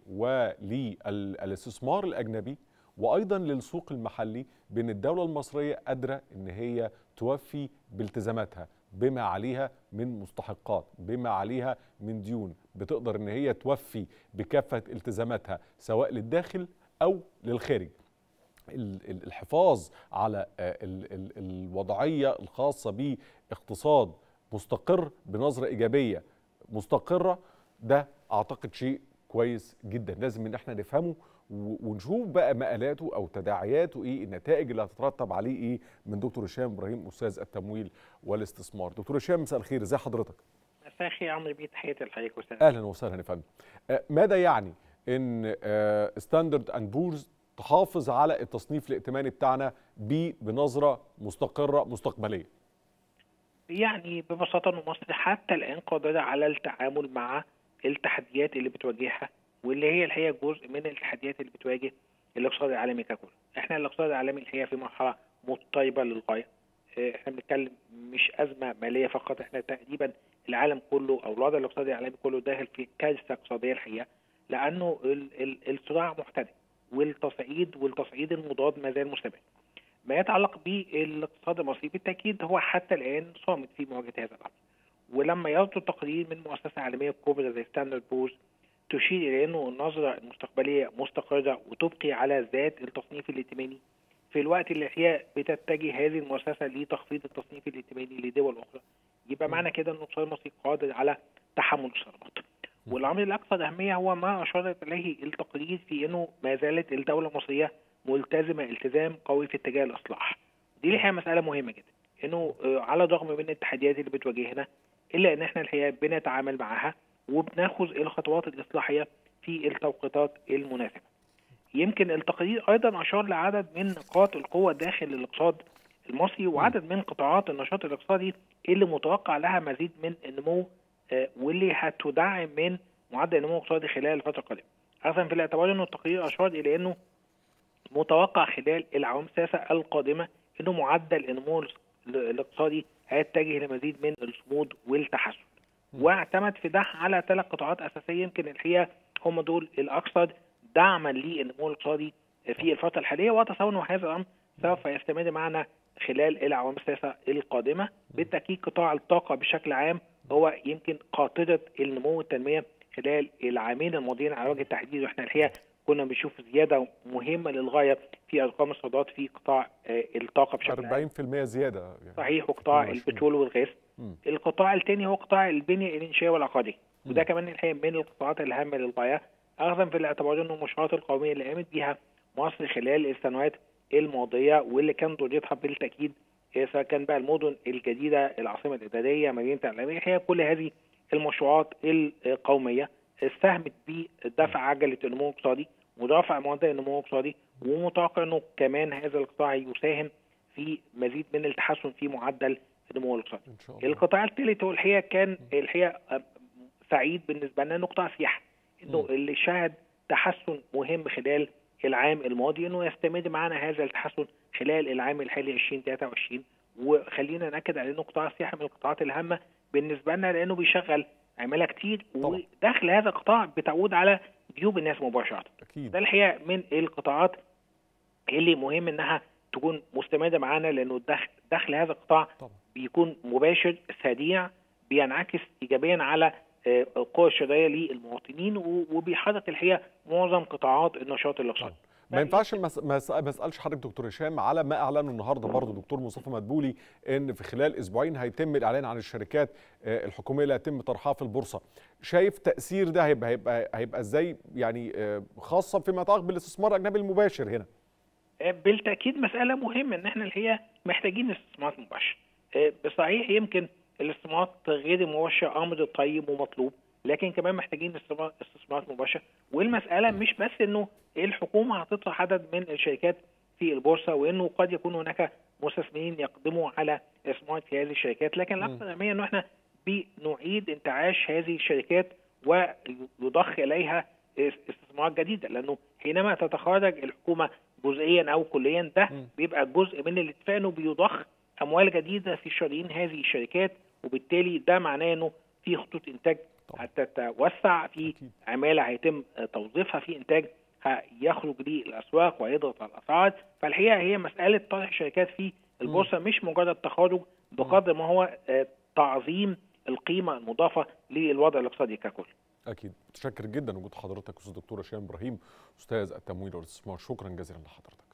S1: وللاستثمار الاجنبي وايضا للسوق المحلي بان الدوله المصريه قادره ان هي توفي بالتزاماتها بما عليها من مستحقات بما عليها من ديون بتقدر ان هي توفي بكافه التزاماتها سواء للداخل او للخارج ال- ال- الحفاظ على آه، ال- ال- الوضعيه الخاصه باقتصاد مستقر بنظره ايجابيه مستقره ده اعتقد شيء كويس جدا لازم ان احنا نفهمه و- ونشوف بقى مآلاته او تداعياته ايه النتائج اللي هتترتب عليه ايه من دكتور هشام ابراهيم استاذ التمويل والاستثمار دكتور هشام مساء الخير ازي حضرتك
S11: مساء الخير يا عمرو بيه تحياتي لحضرتك وسلام
S1: اهلا وسهلا يا فندم آه، ماذا يعني ان ستاندرد اند بورز تحافظ على التصنيف الائتماني بتاعنا بي بنظره مستقره مستقبليه
S11: يعني ببساطة إن مصر حتى الآن قادرة على التعامل مع التحديات اللي بتواجهها واللي هي الحقيقة جزء من التحديات اللي بتواجه الاقتصاد العالمي ككل. احنا الاقتصاد العالمي الحقيقة في مرحلة مضطربة للغاية. اه، احنا بنتكلم مش أزمة مالية فقط احنا تقريبا العالم كله أو الوضع الاقتصادي العالمي كله داخل في كارثة اقتصادية الحقيقة لأنه ال- ال- الصراع محتدم والتصعيد والتصعيد المضاد ما زال مستمر. ما يتعلق بالاقتصاد المصري بالتاكيد هو حتى الان صامت في مواجهه هذا الامر ولما يصدر تقرير من مؤسسه عالميه كبرى زي ستاندرد بورز تشير الى انه النظره المستقبليه مستقره وتبقي على ذات التصنيف الائتماني في الوقت اللي هي بتتجه هذه المؤسسه لتخفيض التصنيف الائتماني لدول اخرى يبقى معنى كده ان الاقتصاد المصري قادر على تحمل الصدمات والامر الاكثر اهميه هو ما اشارت اليه التقرير في انه ما زالت الدوله المصريه ملتزمه التزام قوي في اتجاه الاصلاح دي الحقيقه مساله مهمه جدا انه آه، على الرغم من التحديات اللي بتواجهنا الا ان احنا الحقيقه بنتعامل معها وبناخذ الخطوات الاصلاحيه في التوقيتات المناسبه يمكن التقرير ايضا اشار لعدد من نقاط القوه داخل الاقتصاد المصري وعدد من قطاعات النشاط الاقتصادي اللي متوقع لها مزيد من النمو آه، واللي هتدعم من معدل النمو الاقتصادي خلال الفتره القادمه. اخذا في الاعتبار انه التقرير اشار الى انه متوقع خلال العوام الثلاثه القادمه انه معدل النمو الاس- الاقتصادي هيتجه لمزيد من الصمود والتحسن. واعتمد في ده على ثلاث قطاعات اساسيه يمكن الحقيقه هم دول الاكثر دعما للنمو الاقتصادي في الفتره الحاليه واتصور انه هذا الامر سوف يستمر معنا خلال العوام الثلاثه القادمه بالتاكيد قطاع الطاقه بشكل عام هو يمكن قاطره النمو والتنميه خلال العامين الماضيين على وجه التحديد واحنا الحقيقه كنا بنشوف زياده مهمه للغايه في ارقام الصادرات في قطاع آه، الطاقه بشكل عام
S1: 40% زياده يعني
S11: صحيح وقطاع
S1: 22.
S11: البترول والغاز
S1: مم.
S11: القطاع الثاني هو قطاع البنيه الانشائيه والعقاريه وده كمان الحقيقه من القطاعات الهامه للغايه اخذا في الاعتبار انه المشروعات القوميه اللي قامت بها مصر خلال السنوات الماضيه واللي كان ضرورتها بالتاكيد آه، سواء كان بقى المدن الجديده العاصمه الاداريه مدينه العالميه هي كل هذه المشروعات القوميه ساهمت بدفع عجله النمو الاقتصادي ورفع معدل النمو الاقتصادي ومتوقع انه كمان هذا القطاع يساهم في مزيد من التحسن في معدل النمو الاقتصادي.
S1: ان شاء الله
S11: القطاع الثالث هو الحقيقه كان الحقيقه آه، سعيد بالنسبه لنا انه قطاع السياحه انه
S1: مم.
S11: اللي شهد تحسن مهم خلال العام الماضي انه يستمر معنا هذا التحسن خلال العام الحالي 2023 وخلينا ناكد على انه قطاع السياحه من القطاعات الهامه بالنسبه لنا لانه بيشغل عماله كتير
S1: طبعا.
S11: ودخل هذا القطاع بتعود على جيوب الناس مباشره.
S1: اكيد
S11: ده الحقيقه من القطاعات اللي مهم انها تكون مستمره معانا لانه الدخل دخل هذا القطاع
S1: طبعا
S11: بيكون مباشر سريع بينعكس ايجابيا على آه، القوى الشرائيه للمواطنين و- وبيحرك الحقيقه معظم قطاعات النشاط الاقتصادي.
S1: ما ينفعش ما ما أس- ما اسالش حضرتك دكتور هشام على ما اعلنه النهارده برضه دكتور مصطفى مدبولي ان في خلال اسبوعين هيتم الاعلان عن الشركات آه، الحكوميه اللي هيتم طرحها في البورصه شايف تاثير ده هيبقى هيبقى هيبقى ازاي يعني آه، خاصه فيما يتعلق بالاستثمار الاجنبي المباشر هنا
S11: آه، بالتاكيد مساله مهمه ان احنا الحقيقه محتاجين استثمارات مباشره. آه، بصحيح يمكن الاستثمارات غير المباشره امر طيب ومطلوب لكن كمان محتاجين استثمار- استثمارات مباشره والمساله مش بس انه الحكومه هتطرح عدد من الشركات في البورصه وانه قد يكون هناك مستثمرين يقدموا على استثمار في هذه الشركات لكن الاكثر اهميه انه احنا بنعيد انتعاش هذه الشركات ويضخ اليها استثمارات جديده لانه حينما تتخرج الحكومه جزئيا او كليا ده بيبقى جزء من الاتفاق انه بيضخ اموال جديده في شرايين هذه الشركات وبالتالي ده معناه انه في خطوط انتاج هتتوسع في عماله هيتم توظيفها في انتاج هيخرج للاسواق ويضغط على الاسعار فالحقيقه هي مساله طرح شركات في البورصه مش مجرد تخرج بقدر ما هو تعظيم القيمه المضافه للوضع الاقتصادي ككل.
S1: اكيد متشكر جدا وجود حضرتك استاذ دكتور هشام ابراهيم استاذ التمويل والاستثمار شكرا جزيلا لحضرتك.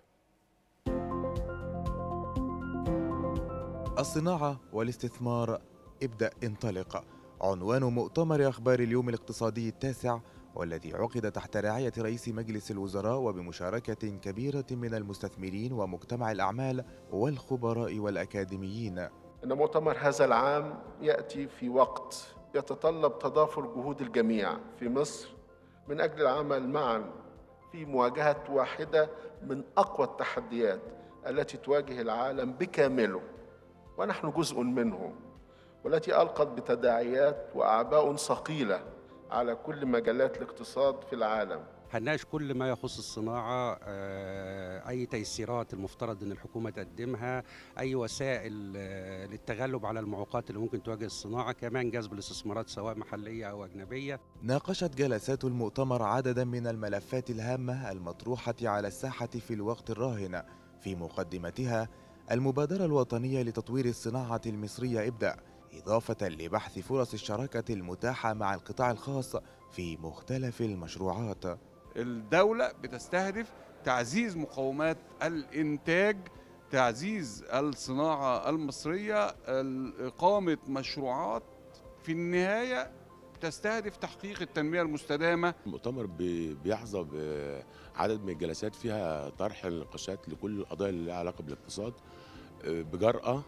S12: الصناعه والاستثمار ابدا انطلق عنوان مؤتمر اخبار اليوم الاقتصادي التاسع والذي عقد تحت رعاية رئيس مجلس الوزراء وبمشاركة كبيرة من المستثمرين ومجتمع الأعمال والخبراء والأكاديميين
S13: إن مؤتمر هذا العام يأتي في وقت يتطلب تضافر جهود الجميع في مصر من أجل العمل معا في مواجهة واحدة من أقوى التحديات التي تواجه العالم بكامله ونحن جزء منه والتي ألقت بتداعيات وأعباء ثقيلة على كل مجالات الاقتصاد في العالم
S14: هنناقش كل ما يخص الصناعة أي تيسيرات المفترض أن الحكومة تقدمها أي وسائل للتغلب على المعوقات اللي ممكن تواجه الصناعة كمان جذب الاستثمارات سواء محلية أو أجنبية
S12: ناقشت جلسات المؤتمر عددا من الملفات الهامة المطروحة على الساحة في الوقت الراهن في مقدمتها المبادرة الوطنية لتطوير الصناعة المصرية ابدأ إضافة لبحث فرص الشراكة المتاحة مع القطاع الخاص في مختلف المشروعات
S15: الدولة بتستهدف تعزيز مقومات الإنتاج تعزيز الصناعة المصرية إقامة مشروعات في النهاية تستهدف تحقيق التنمية المستدامة
S16: المؤتمر بيحظى بعدد من الجلسات فيها طرح النقاشات لكل القضايا اللي لها علاقة بالاقتصاد بجرأة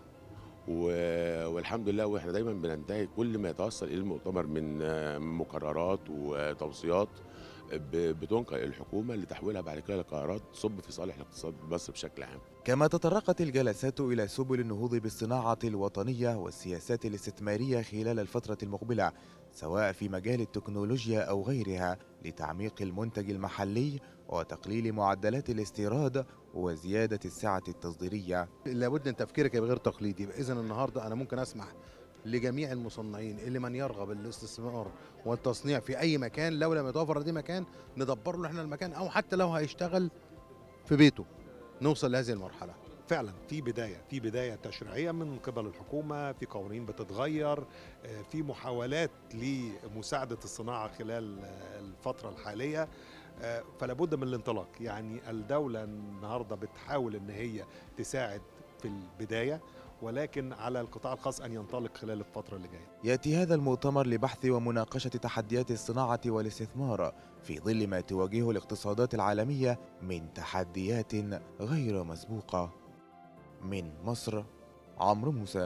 S16: والحمد لله واحنا دايما بننتهي كل ما يتوصل الى المؤتمر من مقررات وتوصيات بتنقل الحكومه لتحويلها بعد كده لقرارات تصب في صالح الاقتصاد مصر بشكل عام.
S12: كما تطرقت الجلسات الى سبل النهوض بالصناعه الوطنيه والسياسات الاستثماريه خلال الفتره المقبله سواء في مجال التكنولوجيا او غيرها لتعميق المنتج المحلي وتقليل معدلات الاستيراد وزياده السعه التصديريه.
S17: لابد ان تفكيرك يبقى غير تقليدي، اذا النهارده انا ممكن اسمح لجميع المصنعين اللي من يرغب الاستثمار والتصنيع في اي مكان لو لم يتوفر لديه مكان ندبر له احنا المكان او حتى لو هيشتغل في بيته نوصل لهذه المرحله.
S18: فعلا في بدايه في بدايه تشريعيه من قبل الحكومه في قوانين بتتغير في محاولات لمساعده الصناعه خلال الفتره الحاليه فلا بد من الانطلاق يعني الدوله النهارده بتحاول ان هي تساعد في البدايه ولكن على القطاع الخاص ان ينطلق خلال الفتره اللي جايه.
S12: ياتي هذا المؤتمر لبحث ومناقشه تحديات الصناعه والاستثمار في ظل ما تواجهه الاقتصادات العالميه من تحديات غير مسبوقه. من مصر عمرو موسى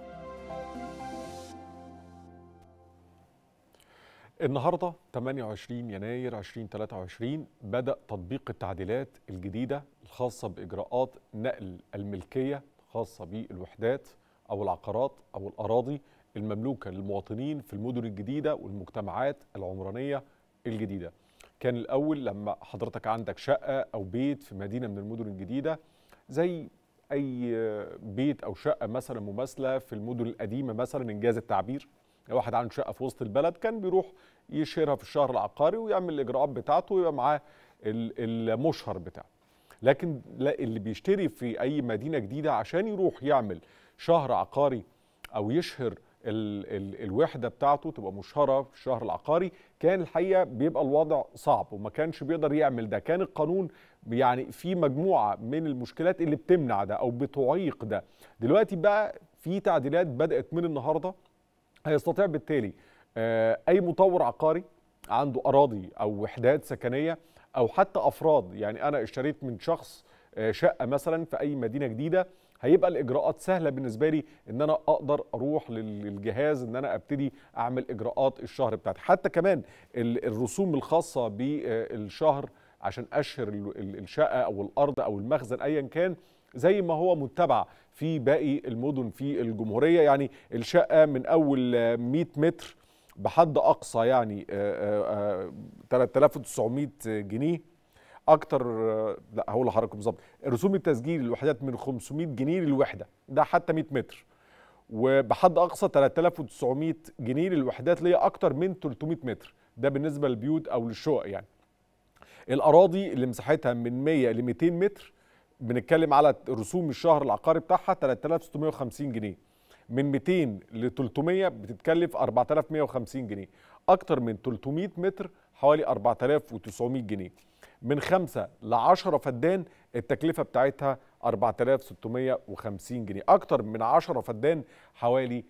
S1: النهارده 28 يناير 2023 بدأ تطبيق التعديلات الجديدة الخاصة بإجراءات نقل الملكية خاصة بالوحدات أو العقارات أو الأراضي المملوكة للمواطنين في المدن الجديدة والمجتمعات العمرانية الجديدة كان الأول لما حضرتك عندك شقة أو بيت في مدينة من المدن الجديدة زي أي بيت أو شقة مثلا مماثلة في المدن القديمة مثلا إنجاز التعبير واحد عنده شقة في وسط البلد كان بيروح يشهرها في الشهر العقاري ويعمل الإجراءات بتاعته ويبقى معاه المشهر بتاعه لكن لا اللي بيشتري في اي مدينه جديده عشان يروح يعمل شهر عقاري او يشهر ال ال الوحده بتاعته تبقى مشهره في الشهر العقاري كان الحقيقه بيبقى الوضع صعب وما كانش بيقدر يعمل ده كان القانون يعني في مجموعه من المشكلات اللي بتمنع ده او بتعيق ده دلوقتي بقى في تعديلات بدات من النهارده هيستطيع بالتالي اي مطور عقاري عنده اراضي او وحدات سكنيه او حتى افراد يعني انا اشتريت من شخص شقه مثلا في اي مدينه جديده هيبقى الاجراءات سهله بالنسبه لي ان انا اقدر اروح للجهاز ان انا ابتدي اعمل اجراءات الشهر بتاعتي حتى كمان الرسوم الخاصه بالشهر عشان اشهر ال- ال- الشقه او الارض او المخزن ايا كان زي ما هو متبع في باقي المدن في الجمهوريه يعني الشقه من اول آه، 100 متر بحد اقصى يعني آه، آه، آه، 3900 جنيه اكتر آه، لا هقول لحضراتكم بالظبط رسوم التسجيل الوحدات من 500 جنيه للوحده ده حتى 100 متر وبحد اقصى 3900 جنيه للوحدات اللي هي اكتر من 300 متر ده بالنسبه للبيوت او للشقق يعني الاراضي اللي مساحتها من 100 ل 200 متر بنتكلم على رسوم الشهر العقاري بتاعها 3650 جنيه من 200 ل 300 بتتكلف 4150 جنيه اكتر من 300 متر حوالي 4900 جنيه من 5 ل 10 فدان التكلفه بتاعتها 4650 جنيه اكتر من 10 فدان حوالي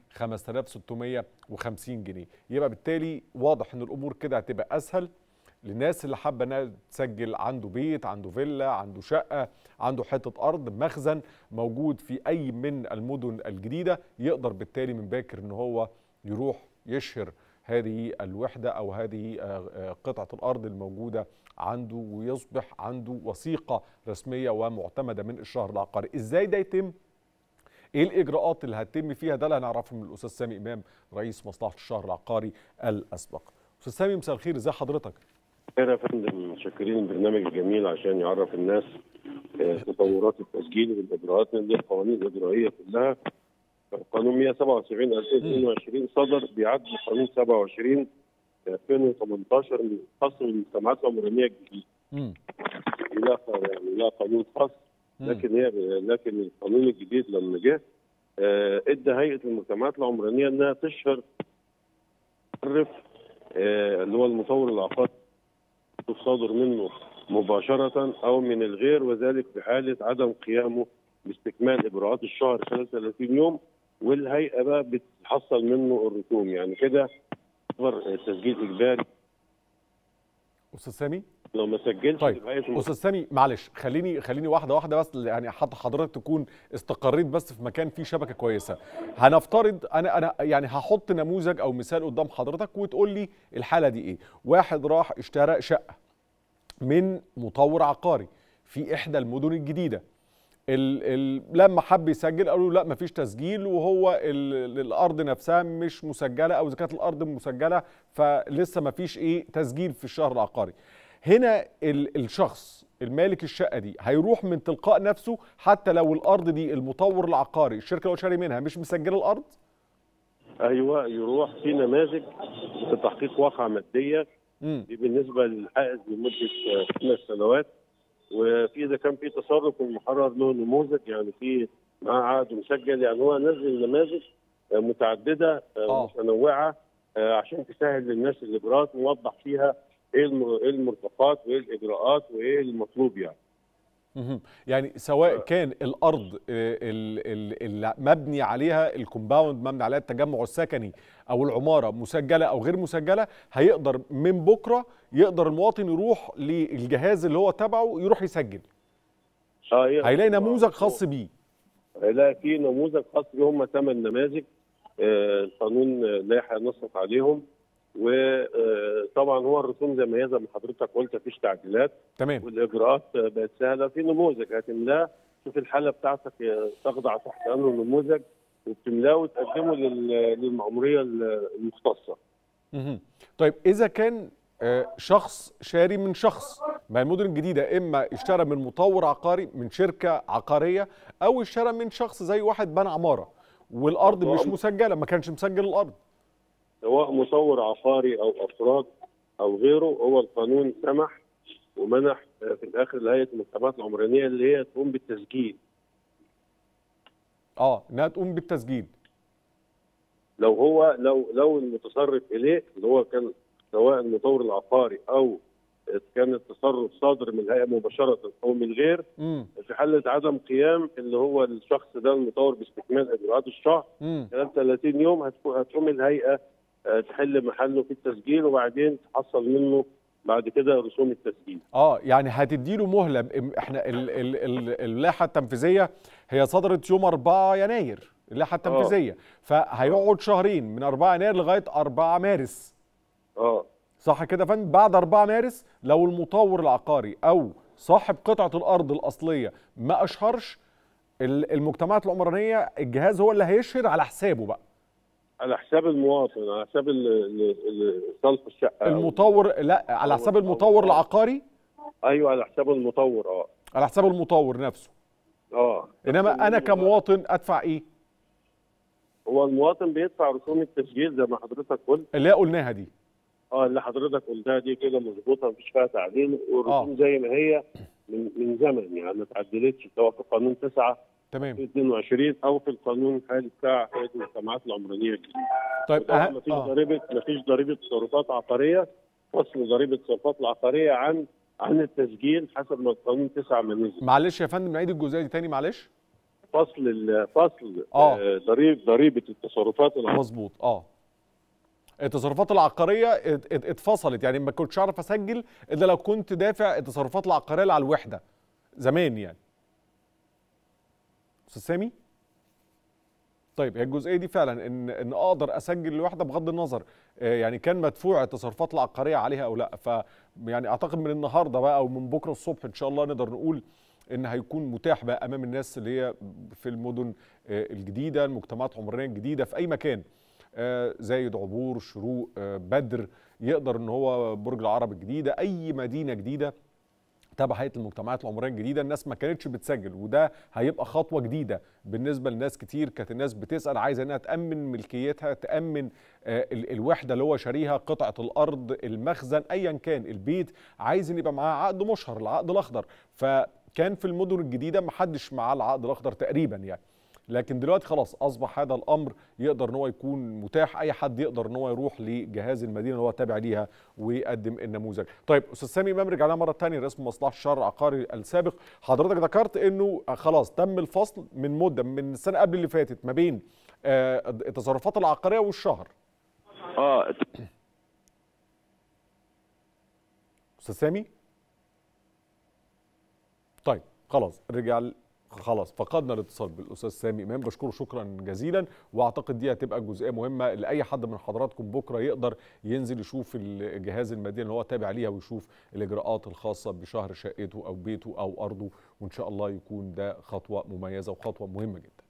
S1: 5650 جنيه يبقى بالتالي واضح ان الامور كده هتبقى اسهل للناس اللي حابه انها تسجل عنده بيت عنده فيلا عنده شقه عنده حته ارض مخزن موجود في اي من المدن الجديده يقدر بالتالي من باكر ان هو يروح يشهر هذه الوحده او هذه آه، آه، قطعه الارض الموجوده عنده ويصبح عنده وثيقه رسميه ومعتمده من الشهر العقاري ازاي ده يتم ايه الاجراءات اللي هتتم فيها ده اللي هنعرفه من الاستاذ سامي امام رئيس مصلحه الشهر العقاري الاسبق استاذ سامي مساء الخير ازي حضرتك
S19: خير يا فندم متشكرين البرنامج الجميل عشان يعرف الناس آه، تطورات التسجيل والاجراءات اللي هي القوانين الاجرائيه كلها قانون 177 2022 صدر بيعدل قانون 27 2018 من خاص بالمجتمعات العمرانيه الجديده لا يعني لا قانون خاص لكن هي لكن القانون الجديد لما جه آه، ادى هيئه المجتمعات العمرانيه انها تشهر تعرف آه، اللي هو المطور العقاري صادر منه مباشرة أو من الغير وذلك في حالة عدم قيامه باستكمال إجراءات الشهر خلال 30 يوم والهيئة بقى بتحصل منه الرسوم يعني كده يعتبر تسجيل إجباري
S1: استاذ سامي
S19: لو ما سجلش
S1: طيب
S19: يبقى اسمه
S1: استاذ سامي معلش خليني خليني واحده واحده بس يعني حتى حضرتك تكون استقريت بس في مكان فيه شبكه كويسه هنفترض انا انا يعني هحط نموذج او مثال قدام حضرتك وتقول لي الحاله دي ايه واحد راح اشترى شقه من مطور عقاري في احدى المدن الجديده ال ال لما حب يسجل قالوا لا مفيش تسجيل وهو ال الارض نفسها مش مسجله او اذا كانت الارض مسجله فلسه مفيش ايه تسجيل في الشهر العقاري هنا ال الشخص المالك الشقه دي هيروح من تلقاء نفسه حتى لو الارض دي المطور العقاري الشركه اللي هو شاري منها مش مسجله الارض
S19: ايوه يروح في نماذج لتحقيق واقعه ماديه دي بالنسبه للحائز لمده آه، خمس سنوات وفي اذا كان في تصرف المحرر له نموذج يعني في معاه عقد مسجل يعني هو نزل نماذج آه، متعدده آه، متنوعه آه، عشان تسهل للناس الاجراءات نوضح فيها ايه الم- إيه المرتقات وايه الاجراءات وايه المطلوب يعني
S1: مهم. يعني سواء كان الارض آه، ال- ال- اللي مبني عليها الكومباوند مبني عليها التجمع السكني او العماره مسجله او غير مسجله هيقدر من بكره يقدر المواطن يروح للجهاز اللي هو تبعه يروح يسجل
S19: اه يقدر.
S1: هيلاقي نموذج خاص بيه
S19: لا في نموذج خاص بيه هم ثمان نماذج آه، القانون آه، لائحه نصت عليهم وطبعا هو الرسوم زي ما هي زي ما حضرتك قلت مفيش تعديلات
S1: تمام
S19: والاجراءات آه، بقت سهله في نموذج هتملاه شوف الحاله بتاعتك آه، تخضع تحت انه نموذج وبتملاه وتقدمه لل- للمأموريه المختصه
S1: مهم. طيب اذا كان آه، شخص شاري من شخص ما المدن الجديده اما اشترى من مطور عقاري من شركه عقاريه او اشترى من شخص زي واحد بنى عماره والارض مش مسجله ما كانش مسجل الارض
S19: سواء مصور عقاري او افراد او غيره هو القانون سمح ومنح آه، في الاخر لهيئه المجتمعات العمرانيه اللي هي تقوم بالتسجيل
S1: اه انها تقوم بالتسجيل
S19: لو هو لو لو المتصرف اليه اللي هو كان سواء المطور العقاري او كان التصرف صادر من الهيئه مباشره او من غير
S1: امم
S19: في حاله عدم قيام اللي هو الشخص ده المطور باستكمال اجراءات الشهر
S1: امم
S19: خلال 30 يوم هتكون- هتقوم الهيئه آه، تحل محله في التسجيل وبعدين تحصل منه بعد كده رسوم التسجيل
S1: اه يعني هتديله مهله ب- احنا ال- ال- ال- اللائحه التنفيذيه هي صدرت يوم 4 يناير اللائحه التنفيذيه فهيقعد شهرين من 4 يناير لغايه 4 مارس
S19: اه
S1: صح كده يا فندم بعد 4 مارس لو المطور العقاري او صاحب قطعه الارض الاصليه ما اشهرش ال- المجتمعات العمرانيه الجهاز هو اللي هيشهر على حسابه بقى
S19: على حساب المواطن على حساب ال- ال- ال- صلف الشقه أو-
S1: المطور لا على حساب المطور العقاري
S19: ايوه على حساب المطور اه
S1: على حساب المطور نفسه
S19: اه
S1: انما انا كمواطن ادفع ايه
S19: هو المواطن بيدفع رسوم التسجيل زي ما حضرتك قلت
S1: اللي هي قلناها دي
S19: اه اللي حضرتك قلتها دي كده مظبوطه مفيش فيها تعديل والرسوم زي ما هي من من زمن يعني ما اتعدلتش سواء في قانون 9
S1: تمام
S19: 22 او في القانون الحالي بتاع هيئه المجتمعات العمرانيه الجديده
S1: طيب
S19: طبعا
S1: أه...
S19: مفيش
S1: آه.
S19: ضريبه مفيش ضريبه تصرفات عقاريه فصل ضريبه التصرفات العقاريه عن عن التسجيل حسب ما القانون 9 ما نزل
S1: معلش يا فندم نعيد الجزئيه دي تاني معلش
S19: فصل ال- فصل
S1: آه.
S19: آه، ضريبه ضريبه التصرفات العقاريه
S1: مظبوط اه التصرفات العقاريه ات- ات- اتفصلت يعني ما كنتش اعرف اسجل الا لو كنت دافع التصرفات العقاريه اللي على الوحده زمان يعني استاذ سامي طيب هي الجزئيه دي فعلا ان ان اقدر اسجل الوحده بغض النظر آه، يعني كان مدفوع التصرفات العقاريه عليها او لا ف يعني اعتقد من النهارده بقى او من بكره الصبح ان شاء الله نقدر نقول ان هيكون متاح بقى امام الناس اللي هي في المدن آه، الجديده المجتمعات العمرانيه الجديده في اي مكان آه، زايد عبور شروق آه، بدر يقدر ان هو برج العرب الجديده اي مدينه جديده تبع هيئه المجتمعات العمرانيه الجديده الناس ما كانتش بتسجل وده هيبقى خطوه جديده بالنسبه لناس كتير كانت الناس بتسال عايزه انها تامن ملكيتها تامن آه، ال- الوحده اللي هو شاريها قطعه الارض المخزن ايا كان البيت عايز ان يبقى معاه عقد مشهر العقد الاخضر فكان في المدن الجديده ما حدش معاه العقد الاخضر تقريبا يعني لكن دلوقتي خلاص اصبح هذا الامر يقدر ان هو يكون متاح اي حد يقدر ان هو يروح لجهاز المدينه اللي هو تابع ليها ويقدم النموذج. طيب استاذ سامي امام رجعنا مره ثانيه رئيس مصلحه الشهر العقاري السابق حضرتك ذكرت انه خلاص تم الفصل من مده من السنه قبل اللي فاتت ما بين آه، التصرفات العقاريه والشهر.
S19: اه
S1: استاذ سامي طيب خلاص رجع ال- خلاص فقدنا الاتصال بالاستاذ سامي امام بشكره شكرا جزيلا واعتقد دي هتبقى جزئيه مهمه لاي حد من حضراتكم بكره يقدر ينزل يشوف الجهاز المدينه اللي هو تابع ليها ويشوف الاجراءات الخاصه بشهر شقته او بيته او ارضه وان شاء الله يكون ده خطوه مميزه وخطوه مهمه جدا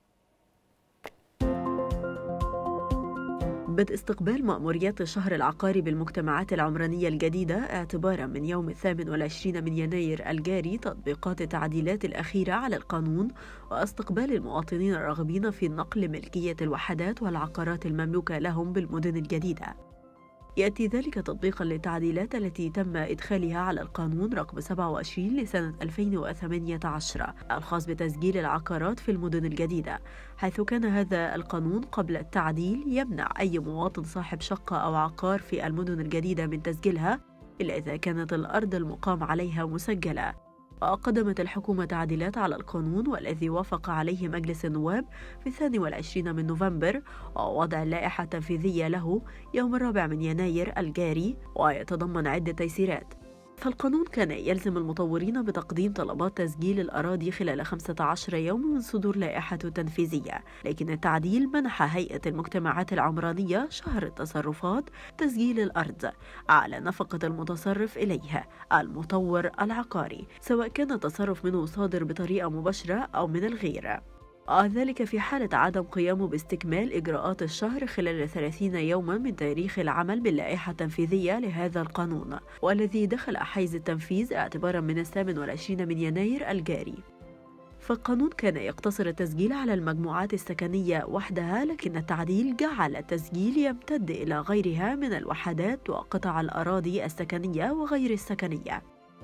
S20: بدء استقبال مأموريات الشهر العقاري بالمجتمعات العمرانية الجديدة اعتبارا من يوم الثامن والعشرين من يناير الجاري تطبيقات التعديلات الأخيرة على القانون واستقبال المواطنين الراغبين في نقل ملكية الوحدات والعقارات المملوكة لهم بالمدن الجديدة يأتي ذلك تطبيقا للتعديلات التي تم إدخالها على القانون رقم 27 لسنة 2018 الخاص بتسجيل العقارات في المدن الجديدة حيث كان هذا القانون قبل التعديل يمنع أي مواطن صاحب شقة أو عقار في المدن الجديدة من تسجيلها إلا إذا كانت الأرض المقام عليها مسجلة وقدمت الحكومة تعديلات على القانون والذي وافق عليه مجلس النواب في الثاني والعشرين من نوفمبر ووضع اللائحة التنفيذية له يوم الرابع من يناير الجاري ويتضمن عدة تيسيرات فالقانون كان يلزم المطورين بتقديم طلبات تسجيل الأراضي خلال 15 يوم من صدور لائحته التنفيذية لكن التعديل منح هيئة المجتمعات العمرانية شهر التصرفات تسجيل الأرض على نفقة المتصرف إليها المطور العقاري سواء كان التصرف منه صادر بطريقة مباشرة أو من الغير ذلك في حالة عدم قيامه باستكمال إجراءات الشهر خلال 30 يوما من تاريخ العمل باللائحة التنفيذية لهذا القانون والذي دخل حيز التنفيذ اعتبارا من الثامن والعشرين من يناير الجاري فالقانون كان يقتصر التسجيل على المجموعات السكنية وحدها لكن التعديل جعل التسجيل يمتد إلى غيرها من الوحدات وقطع الأراضي السكنية وغير السكنية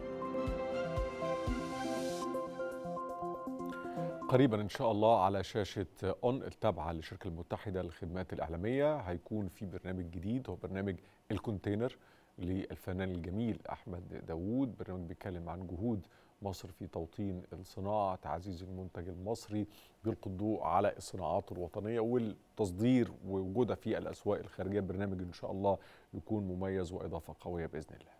S1: قريبا ان شاء الله على شاشه اون التابعه للشركه المتحده للخدمات الاعلاميه هيكون في برنامج جديد هو برنامج الكونتينر للفنان الجميل احمد داوود برنامج بيتكلم عن جهود مصر في توطين الصناعه تعزيز المنتج المصري بيلقي الضوء على الصناعات الوطنيه والتصدير ووجودها في الاسواق الخارجيه برنامج ان شاء الله يكون مميز واضافه قويه باذن الله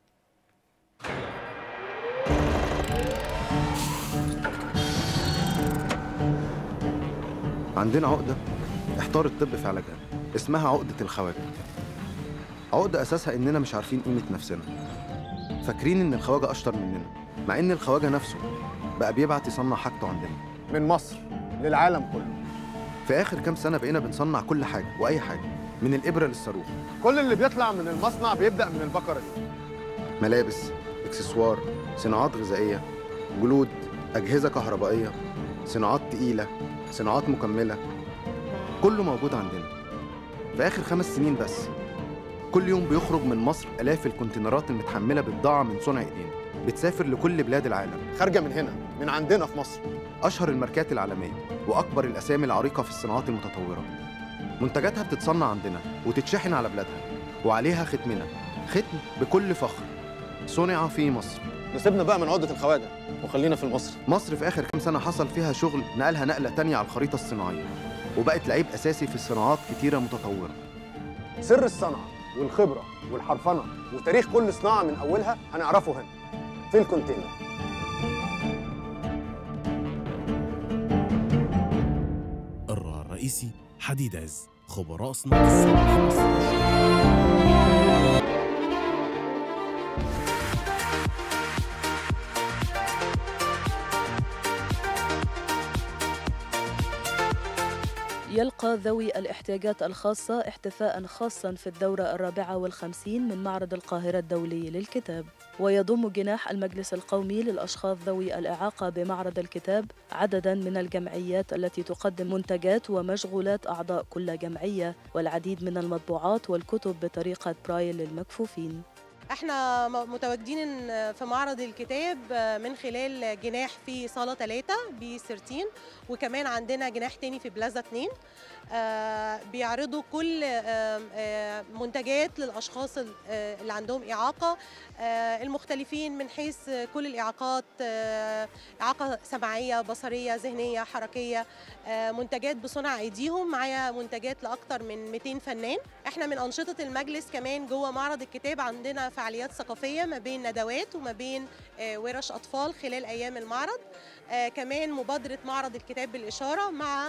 S21: عندنا عقدة احتار الطب في علاجها اسمها عقدة الخواجة عقدة أساسها إننا مش عارفين قيمة نفسنا فاكرين إن الخواجة أشطر مننا مع إن الخواجة نفسه بقى بيبعت يصنع حاجته عندنا
S17: من مصر للعالم كله
S21: في آخر كام سنة بقينا بنصنع كل حاجة وأي حاجة من الإبرة للصاروخ
S17: كل اللي بيطلع من المصنع بيبدأ من البقرة دي
S21: ملابس إكسسوار صناعات غذائية جلود أجهزة كهربائية صناعات تقيلة صناعات مكملة كله موجود عندنا في آخر خمس سنين بس كل يوم بيخرج من مصر آلاف الكونتينرات المتحملة بضاعة من صنع إيدينا بتسافر لكل بلاد العالم
S17: خارجة من هنا من عندنا في مصر
S21: أشهر الماركات العالمية وأكبر الأسامي العريقة في الصناعات المتطورة منتجاتها بتتصنع عندنا وتتشحن على بلادها وعليها ختمنا ختم بكل فخر صنع في مصر
S17: نسيبنا بقى من عقدة الخواجة وخلينا في المصري
S21: مصر في آخر كام سنة حصل فيها شغل نقلها نقلة تانية على الخريطة الصناعية وبقت لعيب أساسي في صناعات كتيرة متطورة
S17: سر الصنعة والخبرة والحرفنة وتاريخ كل صناعة من أولها هنعرفه هنا في الكونتينر
S22: الراعي الرئيسي حديداز خبراء صناعة السلاح في مصر
S23: يلقى ذوي الاحتياجات الخاصة احتفاء خاصا في الدورة الرابعة والخمسين من معرض القاهرة الدولي للكتاب ويضم جناح المجلس القومي للأشخاص ذوي الإعاقة بمعرض الكتاب عددا من الجمعيات التي تقدم منتجات ومشغولات أعضاء كل جمعية والعديد من المطبوعات والكتب بطريقة برايل للمكفوفين
S24: احنا متواجدين في معرض الكتاب من خلال جناح في صالة 3 ب 13 وكمان عندنا جناح تاني في بلازا 2 آه بيعرضوا كل آه آه منتجات للأشخاص اللي عندهم إعاقة المختلفين من حيث كل الإعاقات إعاقة سمعية بصرية ذهنية حركية منتجات بصنع أيديهم معايا منتجات لأكثر من 200 فنان احنا من أنشطة المجلس كمان جوه معرض الكتاب عندنا فعاليات ثقافية ما بين ندوات وما بين ورش أطفال خلال أيام المعرض كمان مبادرة معرض الكتاب بالإشارة مع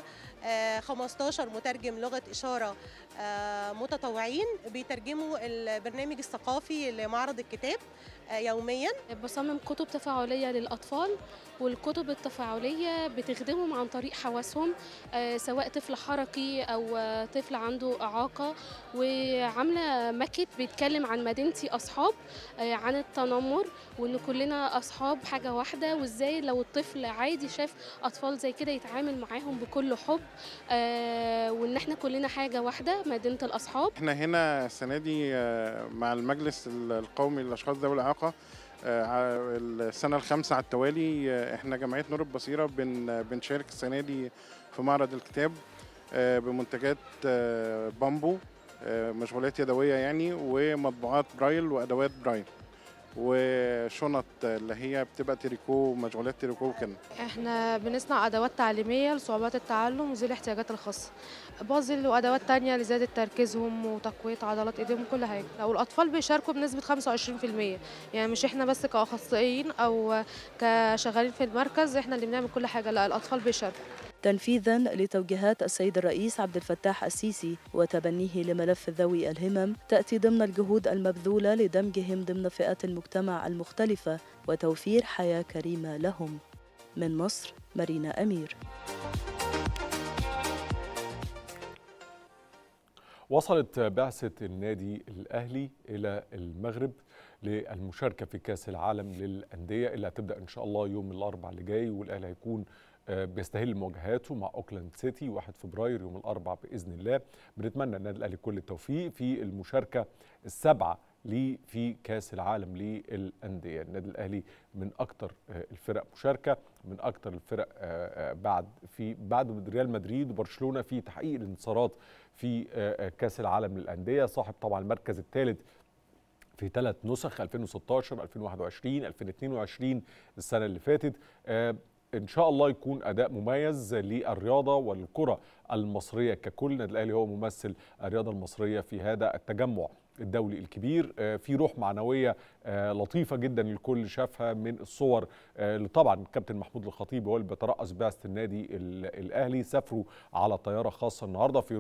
S24: 15 مترجم لغة إشارة متطوعين بيترجموا البرنامج الثقافي لمعرض الكتاب يوميا
S25: بصمم كتب تفاعلية للأطفال والكتب التفاعلية بتخدمهم عن طريق حواسهم سواء طفل حركي أو طفل عنده إعاقة وعاملة ماكت بيتكلم عن مدينتي أصحاب عن التنمر وإن كلنا أصحاب حاجة واحدة وإزاي لو الطفل عادي شاف أطفال زي كده يتعامل معاهم بكل حب وإن إحنا كلنا حاجة واحدة مدينة الأصحاب
S26: إحنا هنا السنة دي مع المجلس القومي للأشخاص ذوي الإعاقة السنة الخامسة على التوالي احنا جمعية نور البصيرة بن بنشارك السنة دي في معرض الكتاب بمنتجات بامبو مشغولات يدوية يعني ومطبوعات برايل وأدوات برايل وشنط اللي هي بتبقى تريكو مشغولات تريكو وكده
S27: احنا بنصنع ادوات تعليميه لصعوبات التعلم وذوي الاحتياجات الخاصه بازل وادوات تانية لزياده تركيزهم وتقويه عضلات ايديهم وكل حاجه والاطفال بيشاركوا بنسبه 25% يعني مش احنا بس كاخصائيين او كشغالين في المركز احنا اللي بنعمل كل حاجه لا الاطفال بيشاركوا
S23: تنفيذا لتوجيهات السيد الرئيس عبد الفتاح السيسي وتبنيه لملف ذوي الهمم تأتي ضمن الجهود المبذولة لدمجهم ضمن فئات المجتمع المختلفة وتوفير حياة كريمة لهم من مصر مارينا أمير
S1: وصلت بعثة النادي الأهلي إلى المغرب للمشاركة في كأس العالم للأندية اللي هتبدأ إن شاء الله يوم الأربعاء اللي جاي والأهلي هيكون بيستهل مواجهاته مع اوكلاند سيتي 1 فبراير يوم الاربعاء باذن الله بنتمنى النادي الاهلي كل التوفيق في المشاركه السابعه ليه في كاس العالم للانديه النادي الاهلي من اكثر الفرق مشاركه من اكثر الفرق بعد في بعد ريال مدريد وبرشلونه في تحقيق الانتصارات في كاس العالم للانديه صاحب طبعا المركز الثالث في ثلاث نسخ 2016 2021 2022 السنه اللي فاتت ان شاء الله يكون اداء مميز للرياضه والكره المصريه ككل النادي الاهلي هو ممثل الرياضه المصريه في هذا التجمع الدولي الكبير في روح معنويه لطيفه جدا الكل شافها من الصور اللي طبعا الكابتن محمود الخطيب هو اللي بيترأس بعثه النادي الاهلي سافروا على طياره خاصه النهارده في روح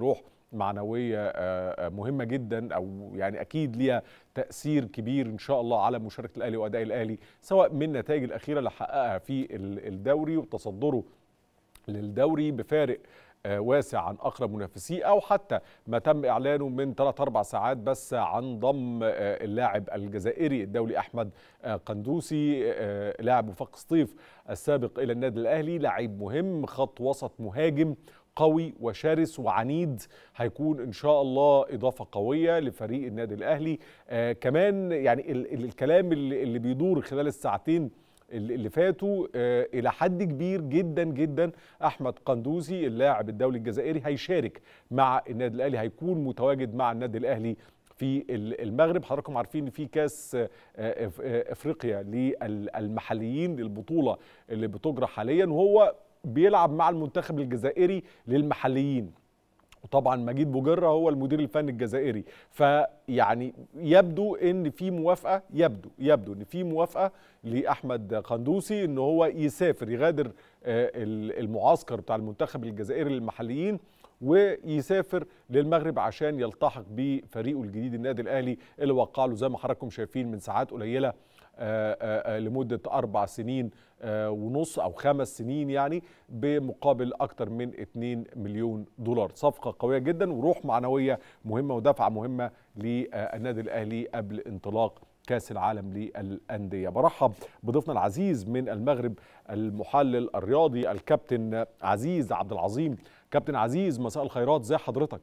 S1: معنويه آه، آه، مهمه جدا او يعني اكيد ليها تاثير كبير ان شاء الله على مشاركه الاهلي واداء الاهلي سواء من النتائج الاخيره اللي حققها في ال- الدوري وتصدره للدوري بفارق آه، واسع عن اقرب منافسيه او حتى ما تم اعلانه من 3 4 ساعات بس عن ضم آه، اللاعب الجزائري الدولي احمد آه، قندوسي آه، لاعب وفاق سطيف السابق الى النادي الاهلي لاعب مهم خط وسط مهاجم قوي وشرس وعنيد هيكون ان شاء الله اضافه قويه لفريق النادي الاهلي آه كمان يعني ال ال الكلام اللي, اللي بيدور خلال الساعتين اللي اللي فاتوا آه الى حد كبير جدا جدا احمد قندوزي اللاعب الدولي الجزائري هيشارك مع النادي الاهلي هيكون متواجد مع النادي الاهلي في ال- المغرب حضراتكم عارفين ان في كاس آه، آه، إف- آه، افريقيا للمحليين للبطوله اللي بتجرى حاليا وهو بيلعب مع المنتخب الجزائري للمحليين وطبعا مجيد بوجرة هو المدير الفني الجزائري فيعني يبدو ان في موافقه يبدو يبدو ان في موافقه لاحمد قندوسي ان هو يسافر يغادر آه، ال- المعسكر بتاع المنتخب الجزائري للمحليين ويسافر للمغرب عشان يلتحق بفريقه الجديد النادي الاهلي اللي وقع له زي ما حضراتكم شايفين من ساعات قليله آه، آه، آه، لمده اربع سنين آه، ونص او خمس سنين يعني بمقابل اكثر من 2 مليون دولار صفقه قويه جدا وروح معنويه مهمه ودفعه مهمه للنادي الاهلي قبل انطلاق كاس العالم للانديه برحب بضيفنا العزيز من المغرب المحلل الرياضي الكابتن عزيز عبد العظيم كابتن عزيز مساء الخيرات ازي حضرتك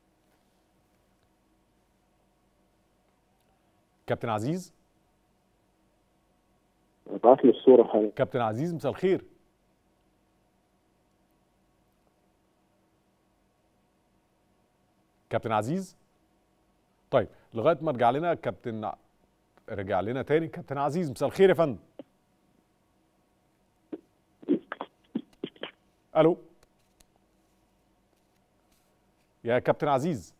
S1: كابتن عزيز
S19: ابعت لي الصوره حالا
S1: كابتن عزيز مساء الخير كابتن عزيز طيب لغايه ما رجع لنا كابتن ع- رجع لنا تاني كابتن عزيز مساء الخير يا فندم الو يا كابتن عزيز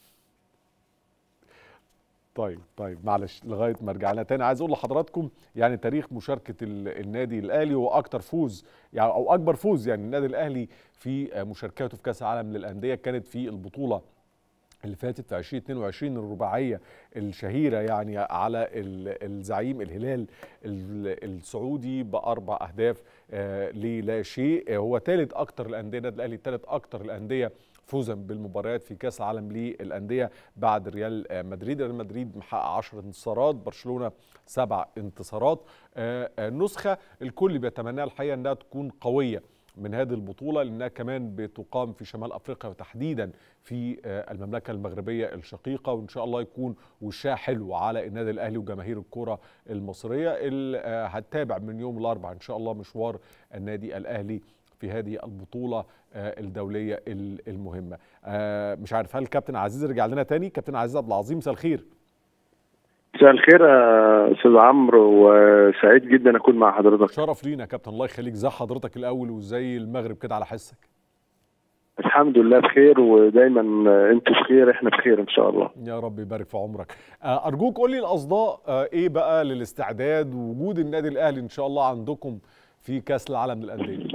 S1: طيب طيب معلش لغايه ما ارجع لنا تاني عايز اقول لحضراتكم يعني تاريخ مشاركه ال- النادي الاهلي هو اكتر فوز يعني او اكبر فوز يعني النادي الاهلي في آه، مشاركاته في كاس العالم للانديه كانت في البطوله اللي فاتت في 2022 الرباعيه الشهيره يعني على ال- الزعيم الهلال ال- السعودي باربع اهداف آه، للا شيء آه، هو ثالث اكتر الانديه النادي الاهلي ثالث اكتر الانديه فوزا بالمباريات في كاس العالم للانديه بعد ريال آه، مدريد ريال مدريد محقق 10 انتصارات برشلونه سبع انتصارات آه، آه، نسخه الكل بيتمناها الحقيقه انها تكون قويه من هذه البطولة لأنها كمان بتقام في شمال أفريقيا وتحديدا في آه، المملكة المغربية الشقيقة وإن شاء الله يكون وشها حلو على النادي الأهلي وجماهير الكرة المصرية اللي آه، هتتابع من يوم الأربعاء إن شاء الله مشوار النادي الأهلي في هذه البطولة آه، الدولية ال- المهمة آه، مش عارف هل كابتن عزيز رجع لنا تاني كابتن عزيز عبد العظيم مساء الخير
S19: مساء الخير يا استاذ عمرو وسعيد جدا اكون مع حضرتك
S1: شرف لينا يا كابتن الله يخليك زي حضرتك الأول وزي المغرب كده على حسك
S19: الحمد لله بخير ودايما انتوا بخير احنا بخير ان شاء الله
S1: يا رب يبارك في عمرك آه، ارجوك قول لي الاصداء آه، ايه بقى للاستعداد ووجود النادي الاهلي ان شاء الله عندكم في كاس العالم للانديه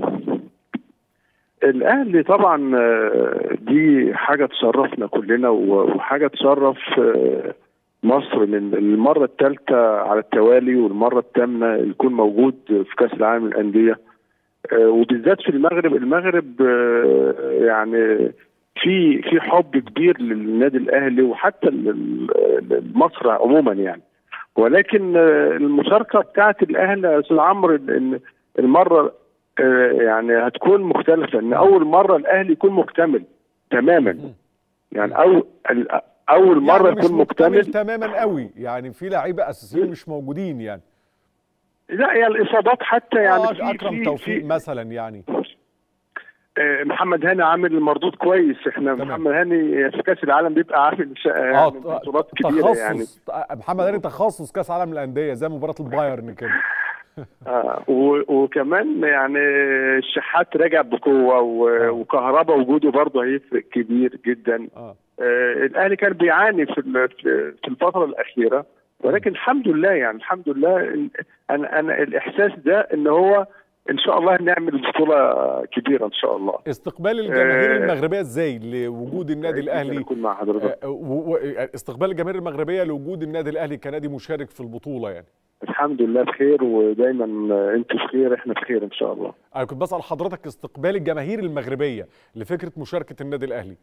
S19: الاهلي طبعا آه، دي حاجه تشرفنا كلنا و- وحاجه تشرف آه، مصر من المره الثالثه على التوالي والمره الثامنه يكون موجود في كاس العالم للانديه آه، وبالذات في المغرب المغرب آه، يعني في في حب كبير للنادي الاهلي وحتى لل- لمصر عموما يعني ولكن آه، المشاركه بتاعت الاهلي يا استاذ عمرو ان المره آه، يعني هتكون مختلفه ان اول مره الاهلي يكون مكتمل تماما يعني اول اول مره
S1: يعني مش
S19: يكون مكتمل
S1: تماما قوي يعني في لعيبه اساسيين مش موجودين يعني
S19: لا هي الاصابات حتى يعني
S1: آه،
S19: في
S1: اكرم
S19: في
S1: توفيق
S19: في
S1: مثلا يعني
S19: آه، محمد هاني عامل المردود كويس احنا محمد هاني في كاس العالم بيبقى عامل شا- يعني
S1: اه
S19: بطولات كبيره يعني
S1: تخصص محمد هاني تخصص كاس عالم للانديه زي مباراه البايرن كده
S19: آه و- وكمان يعني الشحات رجع بقوه و- وكهربا وجوده برضه هيفرق كبير جدا
S1: آه.
S19: آه الاهلي كان بيعاني في ال- في في الفتره الاخيره ولكن الحمد لله يعني الحمد لله إن- انا انا الاحساس ده ان هو
S2: ان شاء الله نعمل بطوله كبيره ان شاء الله
S1: استقبال الجماهير
S2: آه،
S1: المغربيه ازاي لوجود النادي الاهلي
S2: اكون مع حضرتك
S1: آه، و- و- استقبال الجماهير المغربيه لوجود النادي الاهلي كنادي مشارك في البطوله يعني
S2: الحمد لله بخير ودايما انتوا بخير احنا بخير ان شاء الله
S1: انا كنت بسال حضرتك استقبال الجماهير المغربيه لفكره مشاركه النادي الاهلي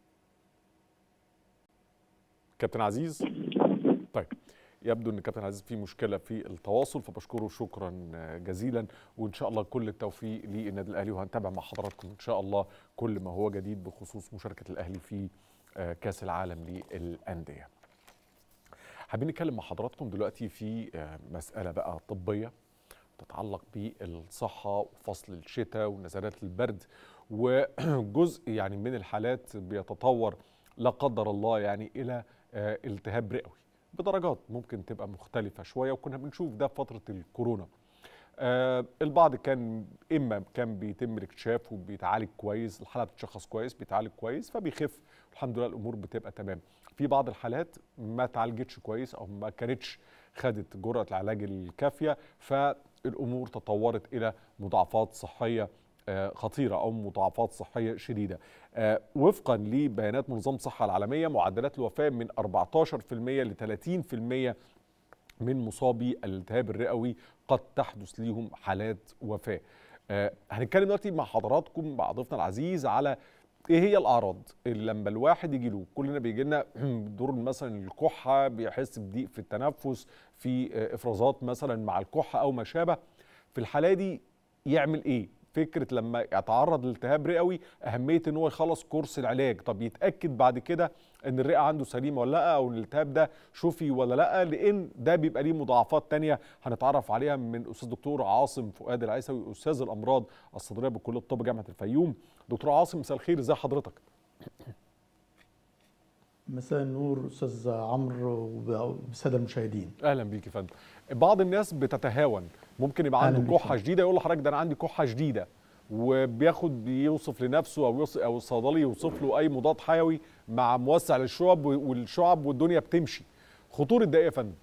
S1: كابتن عزيز طيب يبدو ان كابتن عزيز في مشكله في التواصل فبشكره شكرا جزيلا وان شاء الله كل التوفيق للنادي الاهلي وهنتابع مع حضراتكم ان شاء الله كل ما هو جديد بخصوص مشاركه الاهلي في آه، كاس العالم للانديه حابين نتكلم مع حضراتكم دلوقتي في آه، مساله بقى طبيه تتعلق بالصحه وفصل الشتاء ونزلات البرد وجزء يعني من الحالات بيتطور لا قدر الله يعني الى آه، التهاب رئوي بدرجات ممكن تبقى مختلفه شويه وكنا بنشوف ده في فتره الكورونا آه البعض كان اما كان بيتم الاكتشاف وبيتعالج كويس الحاله بتشخص كويس بيتعالج كويس فبيخف الحمد لله الامور بتبقى تمام في بعض الحالات ما اتعالجتش كويس او ما كانتش خدت جرعه العلاج الكافيه فالامور تطورت الى مضاعفات صحيه آه، خطيره او مضاعفات صحيه شديده آه، وفقا لبيانات منظمه الصحه العالميه معدلات الوفاه من 14% ل 30% من مصابي الالتهاب الرئوي قد تحدث ليهم حالات وفاه. آه هنتكلم دلوقتي مع حضراتكم مع ضيفنا العزيز على ايه هي الاعراض اللي لما الواحد يجي له كلنا بيجي لنا دور مثلا الكحه بيحس بضيق في التنفس في آه، افرازات مثلا مع الكحه او ما شابه في الحاله دي يعمل ايه فكره لما يتعرض لالتهاب رئوي اهميه ان هو يخلص كورس العلاج طب يتاكد بعد كده ان الرئه عنده سليمه ولا لا او الالتهاب ده شفي ولا لا لان ده بيبقى ليه مضاعفات تانية هنتعرف عليها من استاذ دكتور عاصم فؤاد العيسوي استاذ الامراض الصدريه بكليه الطب جامعه الفيوم دكتور عاصم مساء الخير ازي حضرتك
S3: مساء النور استاذ عمرو وبالساده المشاهدين
S1: اهلا بيك يا فندم بعض الناس بتتهاون ممكن يبقى
S3: أهلاً
S1: عنده
S3: بيك
S1: كحه شديده يقول لحضرتك ده انا عندي كحه شديده وبياخد بيوصف لنفسه او يوصف او الصيدلي يوصف له اي مضاد حيوي مع موسع للشعب والشعب والدنيا بتمشي خطوره ده ايه يا فندم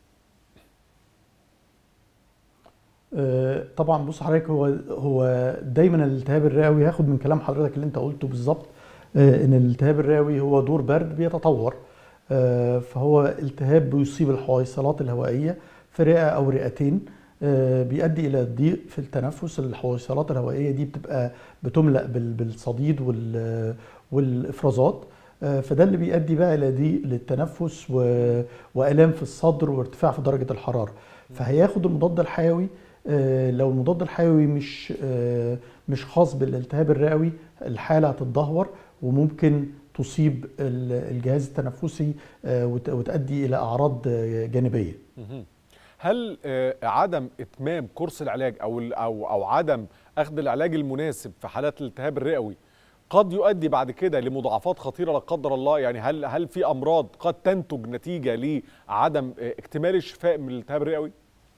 S3: آه، طبعا بص حضرتك هو هو دايما الالتهاب الرئوي هاخد من كلام حضرتك اللي انت قلته بالظبط آه، ان الالتهاب الرئوي هو دور برد بيتطور آه، فهو التهاب بيصيب الحويصلات الهوائيه في رئه او رئتين آه، بيؤدي الى ضيق في التنفس الحويصلات الهوائيه دي بتبقى بتملا بال- بالصديد وال- والافرازات آه، فده اللي بيؤدي بقى الى ضيق للتنفس و- والام في الصدر وارتفاع في درجه الحراره فهياخد المضاد الحيوي آه، لو المضاد الحيوي مش آه، مش خاص بالالتهاب الرئوي الحاله هتتدهور وممكن تصيب ال- الجهاز التنفسي آه، وت- وتؤدي الى اعراض آه، جانبيه
S1: مهم. هل آه، عدم اتمام كورس العلاج او ال- او او عدم اخذ العلاج المناسب في حالات الالتهاب الرئوي قد يؤدي بعد كده لمضاعفات خطيره لا قدر الله يعني هل هل في امراض قد تنتج نتيجه لعدم آه، اكتمال الشفاء من الالتهاب الرئوي؟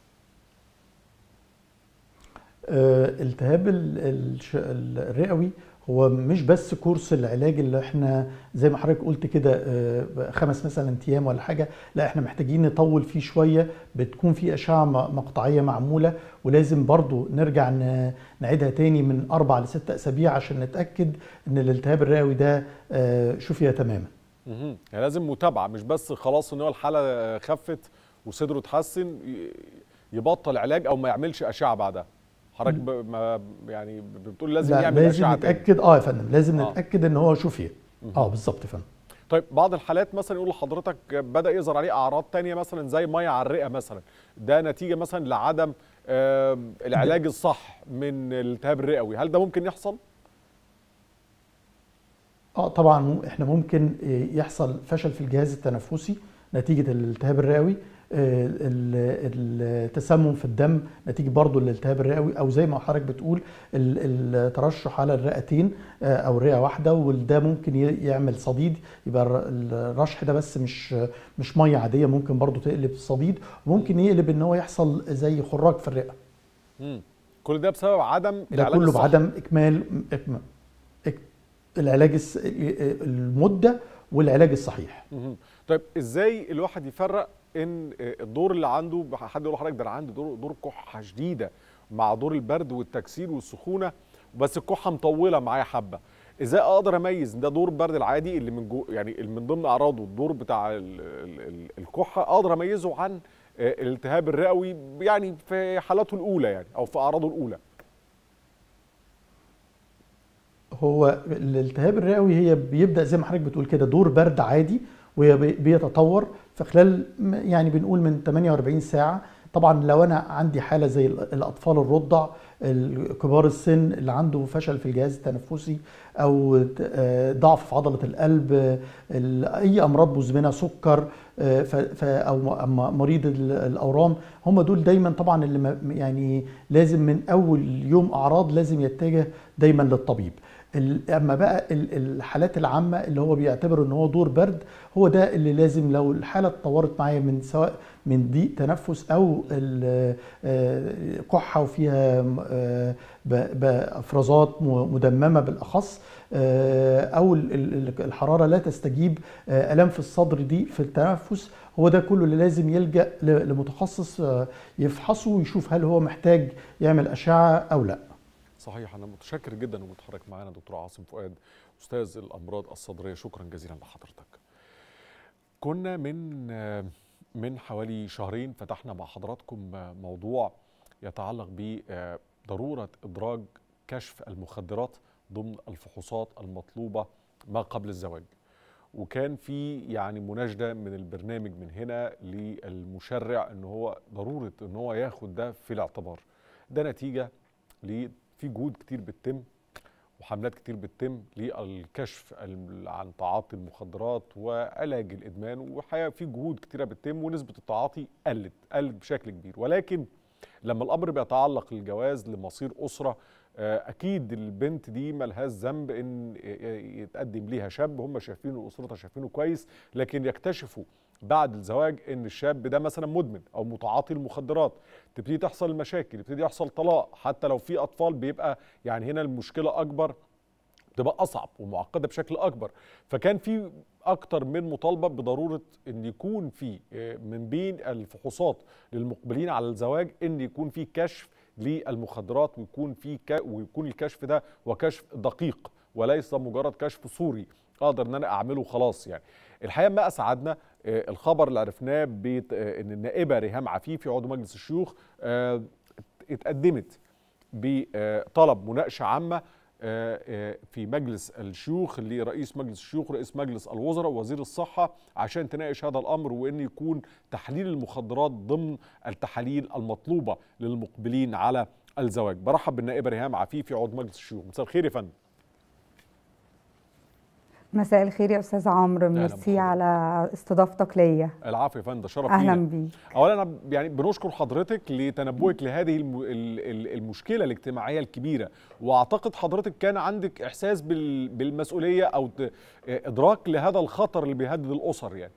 S3: آه، التهاب ال- الش- الرئوي هو مش بس كورس العلاج اللي احنا زي ما حضرتك قلت كده آه، خمس مثلا ايام ولا حاجه لا احنا محتاجين نطول فيه شويه بتكون في اشعه م- مقطعيه معموله ولازم برضو نرجع ن- نعيدها تاني من اربع لست اسابيع عشان نتاكد ان الالتهاب الرئوي ده آه، شفي تماما
S1: مهم. يعني لازم متابعه مش بس خلاص ان هو الحاله آه، خفت وصدره اتحسن ي- يبطل علاج او ما يعملش اشعه بعدها حضرتك ب- ما يعني بتقول لازم
S3: لا
S1: يعمل
S3: لازم
S1: اشعه تاني.
S3: نتاكد اه يا فندم لازم
S1: آه.
S3: نتاكد ان هو شفي اه بالظبط يا فندم
S1: طيب بعض الحالات مثلا يقول لحضرتك بدا يظهر عليه اعراض تانية مثلا زي ميه على الرئه مثلا ده نتيجه مثلا لعدم آه، العلاج الصح من الالتهاب الرئوي هل ده ممكن يحصل
S3: اه طبعا مم- احنا ممكن آه، يحصل فشل في الجهاز التنفسي نتيجة الالتهاب الرئوي آه، ال- التسمم في الدم نتيجة برضو الالتهاب الرئوي او زي ما حضرتك بتقول ال- الترشح على الرئتين آه، او رئة واحدة وده ممكن ي- يعمل صديد يبقى الر- الرشح ده بس مش مش مية عادية ممكن برضو تقلب صديد وممكن يقلب ان هو يحصل زي خراج في الرئة
S1: مم. كل ده بسبب عدم
S3: ده
S1: العلاج
S3: كله
S1: الصح.
S3: بعدم اكمال إكمال العلاج الس- المدة والعلاج الصحيح
S1: مهم. طيب ازاي الواحد يفرق ان الدور اللي عنده حد يقول لحضرتك ده انا عندي دور دور كحه شديده مع دور البرد والتكسير والسخونه بس الكحه مطوله معايا حبه ازاي اقدر اميز إن ده دور البرد العادي اللي من جو يعني اللي من ضمن اعراضه الدور بتاع ال- ال- ال- الكحه اقدر اميزه عن آه، الالتهاب الرئوي يعني في حالاته الاولى يعني او في اعراضه الاولى
S3: هو الالتهاب الرئوي هي بيبدا زي ما حضرتك بتقول كده دور برد عادي وهي بي- بيتطور في خلال م- يعني بنقول من 48 ساعه طبعا لو انا عندي حاله زي ال- الاطفال الرضع ال- كبار السن اللي عنده فشل في الجهاز التنفسي او ت- آه، ضعف في عضله القلب آه، ال- اي امراض مزمنه سكر آه، ف- ف- او م- م- مريض ال- الاورام هم دول دايما طبعا اللي م- يعني لازم من اول يوم اعراض لازم يتجه دايما للطبيب ال- اما بقى ال- الحالات العامه اللي هو بيعتبر ان هو دور برد هو ده اللي لازم لو الحاله اتطورت معايا من سواء من ضيق تنفس او ال- آه، كحه وفيها م- آه، ب- بافرازات م- مدممه بالاخص آه، او ال- ال- الحراره لا تستجيب آه، الام في الصدر ضيق في التنفس هو ده كله اللي لازم يلجا ل- لمتخصص آه، يفحصه ويشوف هل هو محتاج يعمل اشعه او لا
S1: صحيح انا متشكر جدا وجود حضرتك معانا دكتور عاصم فؤاد استاذ الامراض الصدريه شكرا جزيلا لحضرتك كنا من آه، من حوالي شهرين فتحنا مع حضراتكم آه، موضوع يتعلق بضروره ادراج كشف المخدرات ضمن الفحوصات المطلوبه ما قبل الزواج وكان في يعني مناشده من البرنامج من هنا للمشرع ان هو ضروره ان هو ياخد ده في الاعتبار ده نتيجه ل في جهود كتير بتتم وحملات كتير بتتم للكشف ال- عن تعاطي المخدرات وعلاج الادمان وحقيقه في جهود كتيره بتتم ونسبه التعاطي قلت قلت بشكل كبير ولكن لما الامر بيتعلق الجواز لمصير اسره آه، اكيد البنت دي ملهاش ذنب ان يتقدم ليها شاب هم شايفينه واسرتها شايفينه كويس لكن يكتشفوا بعد الزواج ان الشاب ده مثلا مدمن او متعاطي المخدرات تبتدي تحصل المشاكل يبتدي يحصل طلاق حتى لو في اطفال بيبقى يعني هنا المشكله اكبر تبقى اصعب ومعقده بشكل اكبر فكان في اكتر من مطالبه بضروره ان يكون في آه، من بين الفحوصات للمقبلين على الزواج ان يكون في كشف للمخدرات ويكون في ك... ويكون الكشف ده هو كشف دقيق وليس مجرد كشف صوري اقدر ان انا اعمله خلاص يعني الحقيقه ما اسعدنا آه، الخبر اللي عرفناه بيت... آه، ان النائبه ريهام عفيفي عضو مجلس الشيوخ آه، اتقدمت بطلب مناقشه عامه آه، آه، في مجلس الشيوخ لرئيس مجلس الشيوخ ورئيس مجلس الوزراء ووزير الصحة عشان تناقش هذا الأمر وأن يكون تحليل المخدرات ضمن التحاليل المطلوبة للمقبلين على الزواج برحب بالنائبة ريهام عفيفي عضو مجلس الشيوخ مساء الخير يا فندم
S4: مساء الخير يا استاذ عمرو ميرسي على استضافتك ليا
S1: العفو يا فندم ده شرف
S4: اهلا
S1: لينا.
S4: بيك
S1: اولا أنا يعني بنشكر حضرتك لتنبؤك لهذه الم... ال- ال- المشكله الاجتماعيه الكبيره واعتقد حضرتك كان عندك احساس بال... بالمسؤوليه او ت... ادراك لهذا الخطر اللي بيهدد الاسر يعني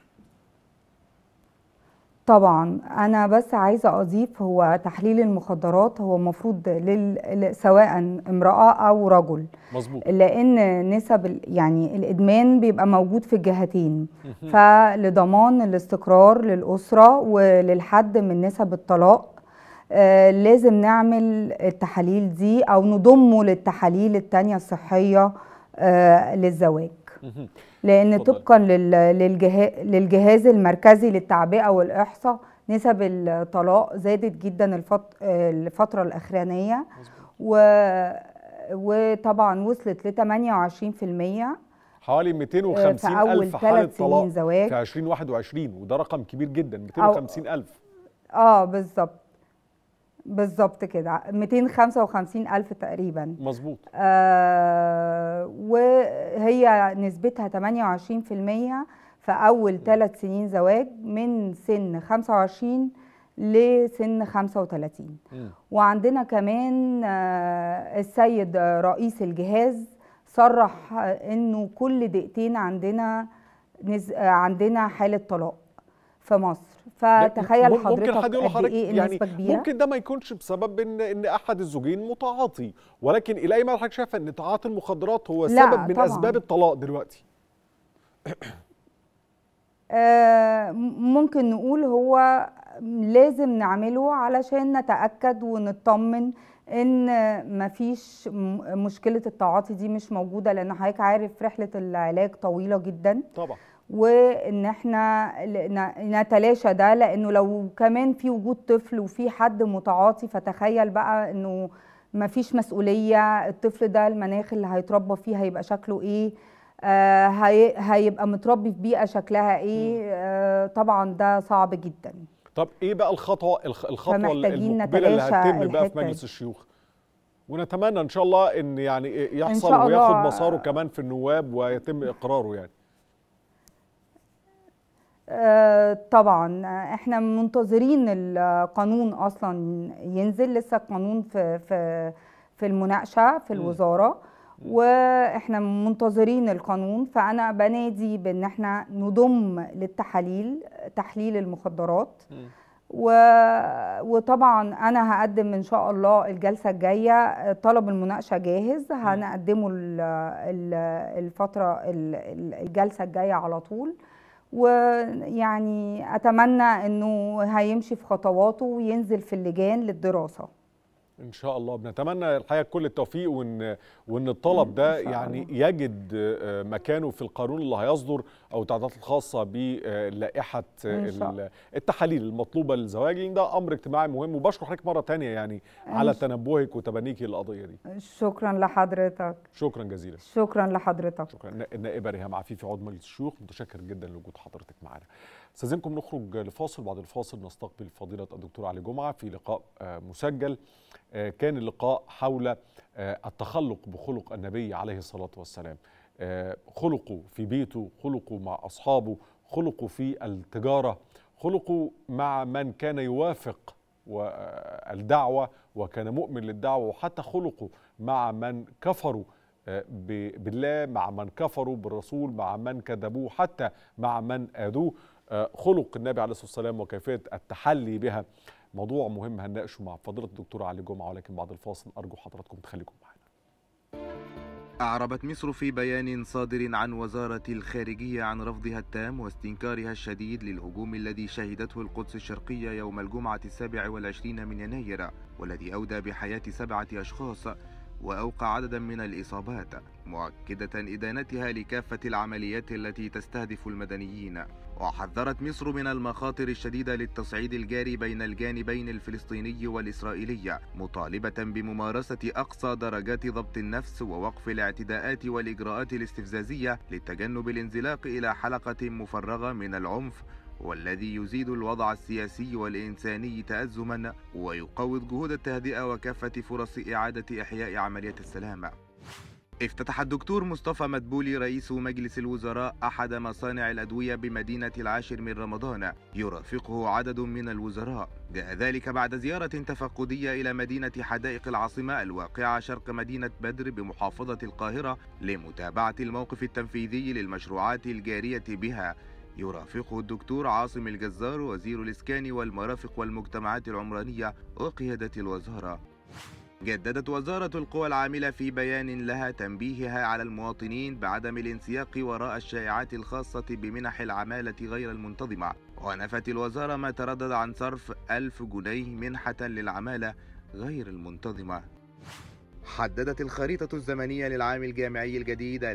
S4: طبعا انا بس عايزه اضيف هو تحليل المخدرات هو المفروض لل... ل- سواء امراه او رجل
S1: مظبوط
S4: لان نسب ال- يعني الادمان بيبقى موجود في الجهتين
S5: مهم.
S4: فلضمان الاستقرار للاسره وللحد من نسب الطلاق آه، لازم نعمل التحاليل دي او نضمه للتحاليل التانية الصحيه آه، للزواج
S1: مهم.
S4: لان
S1: اتفضل.
S4: طبقا لل- للجها- للجهاز المركزي للتعبئه والاحصاء نسب الطلاق زادت جدا الفت- الفتره الاخرانيه و وطبعا وصلت ل 28%
S1: حوالي 250
S4: في أول
S1: الف حاله
S4: ثلاث سنين
S1: طلاق
S4: زواج.
S1: في 2021 وده رقم كبير جدا 250 الف
S4: اه بالظبط بالظبط كده 255 ألف تقريبا
S1: مظبوط
S4: آه وهي نسبتها 28% في أول ثلاث سنين زواج من سن 25 لسن 35
S5: مم.
S4: وعندنا كمان آه، السيد رئيس الجهاز صرح انه كل دقيقتين عندنا نز... آه، عندنا حالة طلاق في مصر فتخيل
S1: مم- ممكن
S4: حضرتك
S1: حد يقول
S4: قد
S1: لحضرتك
S4: ايه
S1: يعني
S4: النسبة كبيرة
S1: ممكن ده ما يكونش بسبب ان ان احد الزوجين متعاطي ولكن الى اي مدى حضرتك شايفه ان تعاطي المخدرات هو
S4: لا،
S1: سبب من
S4: طبعاً.
S1: اسباب الطلاق دلوقتي
S4: آه، ممكن نقول هو لازم نعمله علشان نتأكد ونطمن ان مفيش م- مشكلة التعاطي دي مش موجودة لان حضرتك عارف رحلة العلاج طويلة جدا
S1: طبعا
S4: وان احنا ن- نتلاشى ده لانه لو كمان في وجود طفل وفي حد متعاطي فتخيل بقى انه مفيش مسؤولية الطفل ده المناخ اللي هيتربى فيه هيبقى شكله ايه آه هي هيبقى متربي في بيئة شكلها ايه آه طبعا ده صعب جدا
S1: طب ايه بقى الخطوه الخ- الخطوه
S4: فمحتاجين
S1: المقبله اللي
S4: نتلاشى
S1: هتتم بقى في
S4: الحتة
S1: مجلس
S4: دي.
S1: الشيوخ ونتمنى ان شاء الله ان يعني يحصل
S4: شاء
S1: وياخد
S4: الله.
S1: مساره كمان في النواب ويتم اقراره يعني
S4: آه، طبعا آه، احنا منتظرين القانون اصلا ينزل لسه القانون في في في المناقشه في
S5: مم.
S4: الوزاره واحنا منتظرين القانون فانا بنادي بان احنا نضم للتحاليل تحليل المخدرات و... وطبعا انا هقدم ان شاء الله الجلسه الجايه طلب المناقشه جاهز هنقدمه ال- ال- الفتره ال- ال- الجلسه الجايه على طول ويعني اتمنى انه هيمشي في خطواته وينزل في اللجان للدراسه
S1: ان شاء الله بنتمنى الحقيقه كل التوفيق وان وان الطلب ده
S4: شاء
S1: يعني يجد آه، مكانه في القانون اللي هيصدر او التعديلات الخاصه بلائحه
S4: إن شاء
S1: ال- التحاليل المطلوبه للزواج لأن ده امر اجتماعي مهم وبشكر حضرتك مره تانية يعني على
S4: إن شاء-
S1: تنبهك وتبنيك للقضيه دي
S4: شكرا لحضرتك
S1: شكرا جزيلا
S4: شكرا لحضرتك
S1: شكرا النائبه ريهام عفيفي عضو مجلس الشيوخ متشكر جدا لوجود حضرتك معنا استاذنكم نخرج لفاصل بعد الفاصل نستقبل فضيله الدكتور علي جمعه في لقاء آه، مسجل آه، كان اللقاء حول آه، التخلق بخلق النبي عليه الصلاه والسلام آه، خلقه في بيته خلقه مع اصحابه خلقه في التجاره خلقه مع من كان يوافق و- الدعوه وكان مؤمن للدعوه وحتى خلقه مع من كفروا آه، ب- بالله مع من كفروا بالرسول مع من كذبوه حتى مع من آذوه آه، خلق النبي عليه الصلاة والسلام وكيفية التحلي بها موضوع مهم هنناقشه مع فضيلة الدكتور علي جمعة ولكن بعد الفاصل أرجو حضراتكم تخليكم معنا
S12: أعربت مصر في بيان صادر عن وزارة الخارجية عن رفضها التام واستنكارها الشديد للهجوم الذي شهدته القدس الشرقية يوم الجمعة السابع والعشرين من يناير والذي أودى بحياة سبعة أشخاص وأوقع عددا من الإصابات مؤكدة إدانتها لكافة العمليات التي تستهدف المدنيين وحذرت مصر من المخاطر الشديدة للتصعيد الجاري بين الجانبين الفلسطيني والإسرائيلي مطالبة بممارسة أقصى درجات ضبط النفس ووقف الاعتداءات والإجراءات الاستفزازية لتجنب الانزلاق إلى حلقة مفرغة من العنف والذي يزيد الوضع السياسي والإنساني تأزما ويقوض جهود التهدئة وكافة فرص إعادة إحياء عملية السلام افتتح الدكتور مصطفى مدبولي رئيس مجلس الوزراء أحد مصانع الأدوية بمدينة العاشر من رمضان يرافقه عدد من الوزراء جاء ذلك بعد زيارة تفقدية إلى مدينة حدائق العاصمة الواقعة شرق مدينة بدر بمحافظة القاهرة لمتابعة الموقف التنفيذي للمشروعات الجارية بها يرافقه الدكتور عاصم الجزار وزير الإسكان والمرافق والمجتمعات العمرانية وقيادة الوزارة جددت وزارة القوى العاملة في بيان لها تنبيهها على المواطنين بعدم الانسياق وراء الشائعات الخاصة بمنح العمالة غير المنتظمة ونفت الوزارة ما تردد عن صرف ألف جنيه منحة للعمالة غير المنتظمة حددت الخريطة الزمنية للعام الجامعي الجديد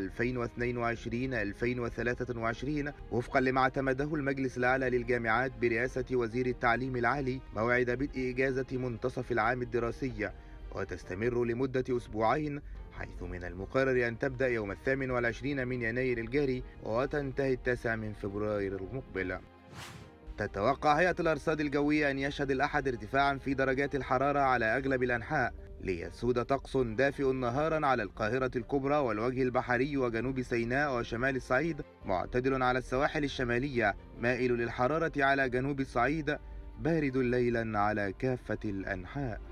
S12: 2022-2023 وفقا لما اعتمده المجلس الأعلى للجامعات برئاسة وزير التعليم العالي موعد بدء إجازة منتصف العام الدراسي وتستمر لمدة أسبوعين حيث من المقرر أن تبدأ يوم الثامن والعشرين من يناير الجاري وتنتهي التاسع من فبراير المقبل تتوقع هيئة الأرصاد الجوية أن يشهد الأحد ارتفاعا في درجات الحرارة على أغلب الأنحاء ليسود طقس دافئ نهارا على القاهرة الكبرى والوجه البحري وجنوب سيناء وشمال الصعيد معتدل على السواحل الشمالية مائل للحرارة على جنوب الصعيد بارد ليلا على كافة الأنحاء